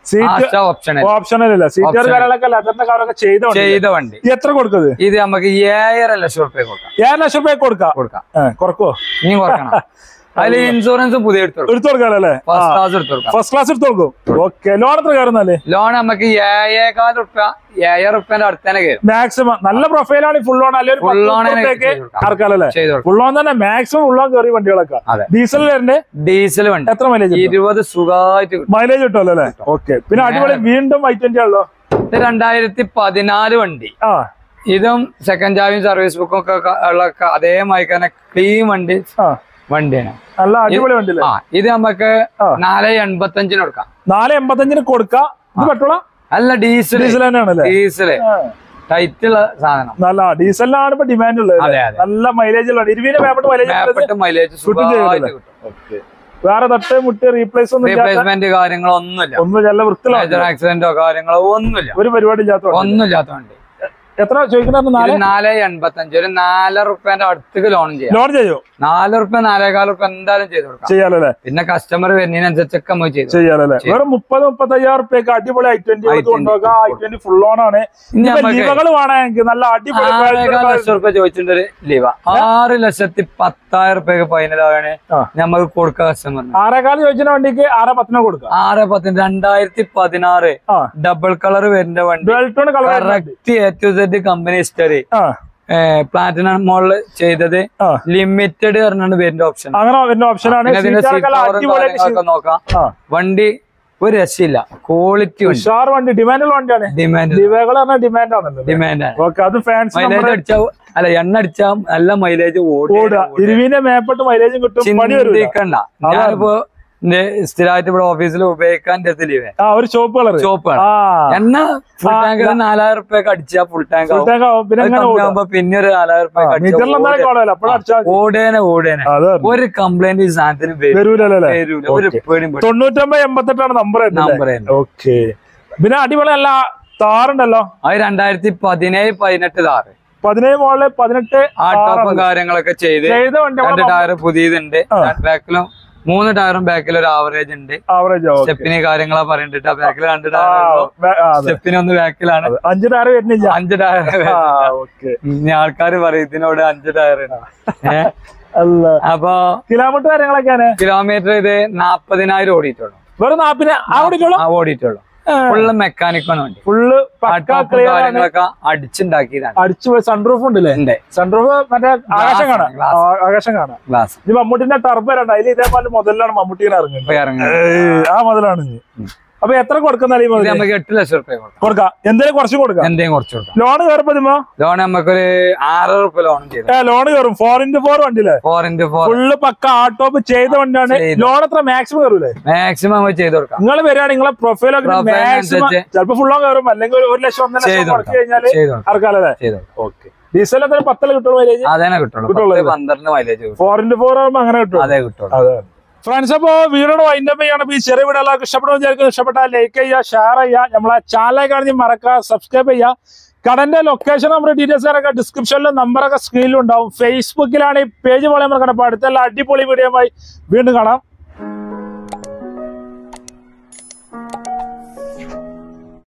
സീറ്റ് ഓപ്ഷൻ ഓപ്ഷനല്ല സീറ്റർ Optional. കാര്യങ്ങളൊക്കെ ലെതറിന്റെ കവറൊക്കെ ചെയ്ത വണ്ടി ചെയ്ത വണ്ടി എത്ര കൊടുക്കുന്നത് ഇത് നമുക്ക് ഏഴര ലക്ഷം റുപ്യ കൊടുക്കാം ഏഴ് ലക്ഷം രൂപ കൊടുക്കാം കൊടുക്കാം ഏ, കുറക്കോ ഇനി കൊടുക്കണം അതിൽ ഇൻഷുറൻസ് പുതിയ എടുത്തു കൊടുക്കാം എടുത്തു കൊടുക്കാല്ലേ ഫസ്റ്റ് ക്ലാസ് എടുത്തു കൊടുക്കാം ഫസ്റ്റ് ക്ലാസ് എടുത്തു കൊടുക്കും ഓക്കെ ലോൺ എത്ര കയറുന്നാല് ലോൺ നമുക്ക് ഏഴേകാൽ റുപ്യ ഏഴര റുപ്യന്റെ അടുത്ത് തന്നെ കയറും മാക്സിമം നല്ല പ്രൊഫൈലാണ് ഫുൾ ലോൺ അല്ലെങ്കിൽ Full loan ആണ് ചെയ്ത് കൊടുക്കാം. ആർക്കാലല്ലേ ചെയ്ത് കൊടുക്കാം ഫുൾ ലോൺ തന്നെ മാക്സിമം ഫുൾ ലോൺ കയറി വണ്ടികളൊക്കെ അതെ ഡീസൽ വരണ്ടേ ഡീസൽ വണ്ടി എത്ര മൈലേജ് ഇരുപത് സുഖമായിട്ട് കിട്ടും മൈലേജ് കിട്ടുമല്ലോ അല്ലേ ഓക്കെ പിന്നെ അടിപൊളി വീണ്ടും ഐ ട്വന്റി ആണല്ലോ ഇത് രണ്ടായിരത്തി പതിനാല് വണ്ടി ആ ഇതും സെക്കൻഡ് ചാവിയും സർവീസ് ബുക്കും ഒക്കെ ക- ഉള്ള ക- അതേ മാതിരി ക്ലീൻ വണ്ടി ആ വണ്ടിയാണ് നല്ല അടിപൊളി വണ്ടി അല്ലേ ആ ഇത് നമുക്ക് ആ. നാല് എൺപത്തഞ്ചിന് കൊടുക്കാം നാല് എൺപത്തഞ്ചിന് കൊടുക്കാം ഇത് പെട്രോളാ അല്ല ഡീസൽ ഡീസൽ തന്നെയാണല്ലേ ഡീസല് ടൈറ്റുള്ള സാധനം നല്ല ഡീസലിനാണ് ഇപ്പൊ ഡിമാൻഡ് ഉള്ളത് അതെ അതെ നല്ല മൈലേജ് ഉള്ള ഇരുവിന് പേപ്പട്ട് മൈലേജ് മേപ്പെട്ട് മൈലേജ് കിട്ടും സുഖമായിട്ട് ചെയ്യൂലേ? കിട്ടും വേറെ തട്ട് മുട്ട് റീപ്ലേസ് ഒന്നും ഇല്ലാത്ത റീപ്ലേസ്മെന്റ് കാര്യങ്ങളോ ഒന്നുമില്ല ഒന്നും നല്ല വൃത്തിയിലാണ് മേജർ ആക്സിഡന്റോ കാര്യങ്ങളോ ഒന്നുമില്ല ഒരു പരിപാടി ഇല്ലാത്ത വണ്ടി. ഒന്നുമില്ലാത്ത വണ്ടി എത്ര ചോദിക്കുന്നത് നാല് ഇത് നാല് എൺപത്തഞ്ച് ഒരു നാലര റുപ്യന്റെ അടുത്തേക്ക് ലോൺ ചെയ്യാം ലോൺ ചെയ്യോ നാല് റുപ്യ നാലേകാൽ റുപ്യ എന്തായാലും ചെയ്ത് കൊടുക്കാം ചെയ്യാലോ അല്ലേ പിന്നെ കസ്റ്റമർ വരുന്നതിനനുസരിച്ചൊക്കെ നമുക്ക് ചെയ്തു ചെയ്യാലോ അല്ലേ ചെയ്യും. വേറെ മുപ്പത് മുപ്പത്തി അയ്യായിരം റുപ്യക്ക് അടിപൊളി ഐ ട്വന്റി I20 കൊണ്ടുപോകാം ഐ ട്വന്റി ഫുൾ ലോൺ ആണ് ഇനി ഇനിയിപ്പോ നമുക്ക് ലീവകൾ വേണമെങ്കിൽ നല്ല അടിപൊളി ആറേകാൽ ലക്ഷം റുപ്യ ചോദിച്ചിട്ടുണ്ട് ഒരു ലീവ ആറ് ലക്ഷത്തി പത്തായിരം റുപ്യക്ക് ഫൈനലാണ് ആ. നമുക്ക് കൊടുക്കുക കസ്റ്റമറിന് ആറേക്കാൾ ചോദിച്ച വണ്ടിക്ക് ആറ് പത്തിന് കൊടുക്കാം ആറ് പത്തിന് രണ്ടായിരത്തി പതിനാറ് ആ ഡബിൾ കളർ വരുന്ന വണ്ടി dual tone colour correct A to Z company history ആ പ്ലാറ്റിനം മോളിൽ ചെയ്തത് ആ ലിമിറ്റഡ് പറഞ്ഞാണ് വരുന്ന ഓപ്ഷൻ അങ്ങനെ വരുന്ന ഓപ്ഷനാണ് പിന്നെ ഇതിന്റെ സീറ്റുകളൊക്കെ സീറ്റ് കവറും അടിപൊളിയായിട്ട് കാര്യങ്ങളൊക്കെ നോക്കാം ആ വണ്ടി ഒരു രക്ഷയില്ല ക്വാളിറ്റി വണ്ടി ഉഷാർ വണ്ടി ഡിമാൻഡുള്ള വണ്ടിയാണ് ഡിമാൻഡ് ലിവകൾ പറഞ്ഞ ഡിമാൻഡ് ആണല്ലോ ഡിമാൻഡ് ആണ് ഓക്കെ അത് ഫാൻസ് മൈലേജ് അടിച്ചാ അല്ല എണ്ണ അടിച്ചാ നല്ല മൈലേജ് ഓടുക ഇരുവിന്റെ മേപ്പെട്ട് മൈലേജും കിട്ടും പണി വരും ചിന്തിക്കണ്ട ഞാനിപ്പോ എന്റെ സ്ഥിരമായിട്ട് ഇവിടെ ഓഫീസിൽ ഉപയോഗിക്കാൻ ലീവേ ആ ഒരു ചോപ്പ് കളർ ചോപ്പാണ് ആ എണ്ണ ഫുൾ ടാങ്ക് നാലായിരം റുപ്യൊക്കെ അടിച്ചാ ഫുൾ ടാങ്ക് full tank ആവും. പിന്നെ അങ്ങനെ ഓടുക ആവുമ്പോ പിന്നെ ഒരു നാലായിരം റുപ്യൊക്കെ മീറ്ററിൽ എന്തായാലും കാണുമല്ലോ അപ്പോഴും അടിച്ചാൽ മതി. ഓടേനെ ഓടേനെ അത് ഒരു കംപ്ലൈന്റ് ഈ സാധനത്തിന് വരും വരൂലല്ലോ അല്ലേ വരൂല. ഒരു പേടിയും പേടി തൊണ്ണൂറ്റൊമ്പത് എൺപത്തെട്ടാണ് നമ്പർ നമ്പർ ഓക്കെ പിന്നെ അടിപൊളി അല്ല താറുണ്ടല്ലോ അത് രണ്ടായിരത്തി പതിനേഴ് പതിനെട്ട് താറ് പതിനേഴ് മോളില് പതിനെട്ട് ആ ടോപ്പും കാര്യങ്ങളൊക്കെ ചെയ്ത് ചെയ്ത വണ്ടി രണ്ട് ടയർ പുതിയതുണ്ട് ആ. ബാക്കിലും മൂന്ന് ടയറും ബാക്കിൽ ഒരു ആവറേജ് ഉണ്ട് ആവറേജ് സ്റ്റെപ്പിന് കാര്യങ്ങളാ പറയണ്ടിട്ട് ആ ബാക്കിൽ രണ്ട് ടയർ സ്റ്റെപ്പിന് ഒന്ന് ബാക്കിലാണ് അഞ്ച് ടയർ വരുന്നില്ല അഞ്ച് ടയർ ആ ഓക്കെ ഇനി ആൾക്കാർ പറയും ഇതിനോട് അഞ്ച് ടയർ ഏഹ് അല്ല അപ്പൊ കിലോമീറ്റർ കാര്യങ്ങളൊക്കെയാണ് കിലോമീറ്റർ ഇത് നാപ്പതിനായിരം ഓടിയിട്ടുള്ളൂ വെറും നാപ്പിന് ആ ഓടിക്കുള്ളൂ ആ ഓടിയിട്ടുള്ളൂ ഫുള്ള് മെക്കാനിക്കാണ് വണ്ടി ഫുള്ള് ആ പക്ക ടോപ്പും ക്ലിയർ ആണ് കാര്യങ്ങളൊക്കെ അടിച്ചുണ്ടാക്കിയതാണ് അടിച്ചു പോയി സൺറൂഫ് ഉണ്ടല്ലേ ഉണ്ട് സൺറൂഫ് മറ്റേ ആകാശം കാണാം glass. ആ, ആകാശം കാണാം ഗ്ലാസ് ഇത് മമ്മൂട്ടിന്റെ ടർബ് രണ്ട് അതിൽ ഇതേപോലെ മുതലാണ് മമ്മൂട്ടി ഇങ്ങനെ ഇറങ്ങുന്നത് ഇപ്പൊ ഇറങ്ങുന്നത് ഏയ്, ആ മുതലാണ് ഇനി. അപ്പൊ എത്ര കൊടുക്കുന്ന ഈ ഇത് മുതൽ നമുക്ക് എട്ട് ലക്ഷം റുപ്യ കൊടുക്കാം കൊടുക്കാം എന്തെങ്കിലും കുറച്ച് കൊടുക്കാം എന്തെങ്കിലും കുറച്ച് കൊടുക്കാം ലോൺ കയറുമ്പോ ലോൺ നമുക്കൊരു ആറ് റുപ്യ ലോൺ ചെയ്തു ഏ ലോൺ കയറും ഫോർ ഇന്റു ഫോർ വണ്ടിയില്ലേ ഫോർ ഇന്റു ഫോർ ഫുള്ള് പക്ക ആട്ടോപ്പ് ചെയ്ത വണ്ടിയാണ് ചെയ്ത. ലോൺ എത്ര മാക്സിമം കയറൂലേ മാക്സിമം നമുക്ക് ചെയ്ത് കൊടുക്കാം നിങ്ങൾ വരികയാണെങ്കിൽ നിങ്ങളെ പ്രൊഫൈലൊക്കെ Profile മാക്സിമം അനുസരിച്ച് ചിലപ്പോ ഫുള്ളോ കയറും അല്ലെങ്കിൽ ഒരു- ഒരു ലക്ഷം ഒന്നര ചെയ്ത് ലക്ഷം മുടക്കി കൊടുക്കാം കഴിഞ്ഞാല് ചെയ്ത് കൊടുക്കാം ആർക്കാലല്ലേ ചെയ്ത് കൊടുക്കാം ഓക്കെ ഡീസൽ എത്ര പത്തല കിട്ടുള്ളൂ മൈലേജ് അതന്നെ കിട്ടുള്ളൂ കിട്ടുള്ളൂ പത്ത് പന്ത്രണ്ട് മൈലേജ് കിട്ടും ഫോർ ഇന്റു ഫോർ ആകുമ്പോ അങ്ങനെ കിട്ടും അതേ കിട്ടുള്ളൂ അതെ ഫ്രണ്ട്സ് അപ്പോ വീഡിയോയുടെ വൈൻഡപ്പ് ചെയ്യണം ഈ ചെറിയ വീഡിയോ എല്ലാവർക്കും ഇഷ്ടപ്പെടുന്ന വിചാരിക്കും ഇഷ്ടപ്പെട്ടാൽ ലൈക്ക് ചെയ്യുക ഷെയർ ചെയ്യുക നമ്മളെ ചാനലിൽ കാണുന്ന മറക്കുക സബ്സ്ക്രൈബ് ചെയ്യുക കടന്റെ ലൊക്കേഷൻ നമ്മുടെ ഡീറ്റെയിൽസ് ഒക്കെ ഡിസ്ക്രിപ്ഷനിലും നമ്പറൊക്കെ സ്ക്രീനിലും ഉണ്ടാവും ഫേസ്ബുക്കിലാണ് ഈ പേജ് പോലെ നമ്മൾ കണ്ടപ്പോൾ അടുത്തുള്ള അടിപൊളി വീഡിയോയുമായി വീണ്ടും കാണാം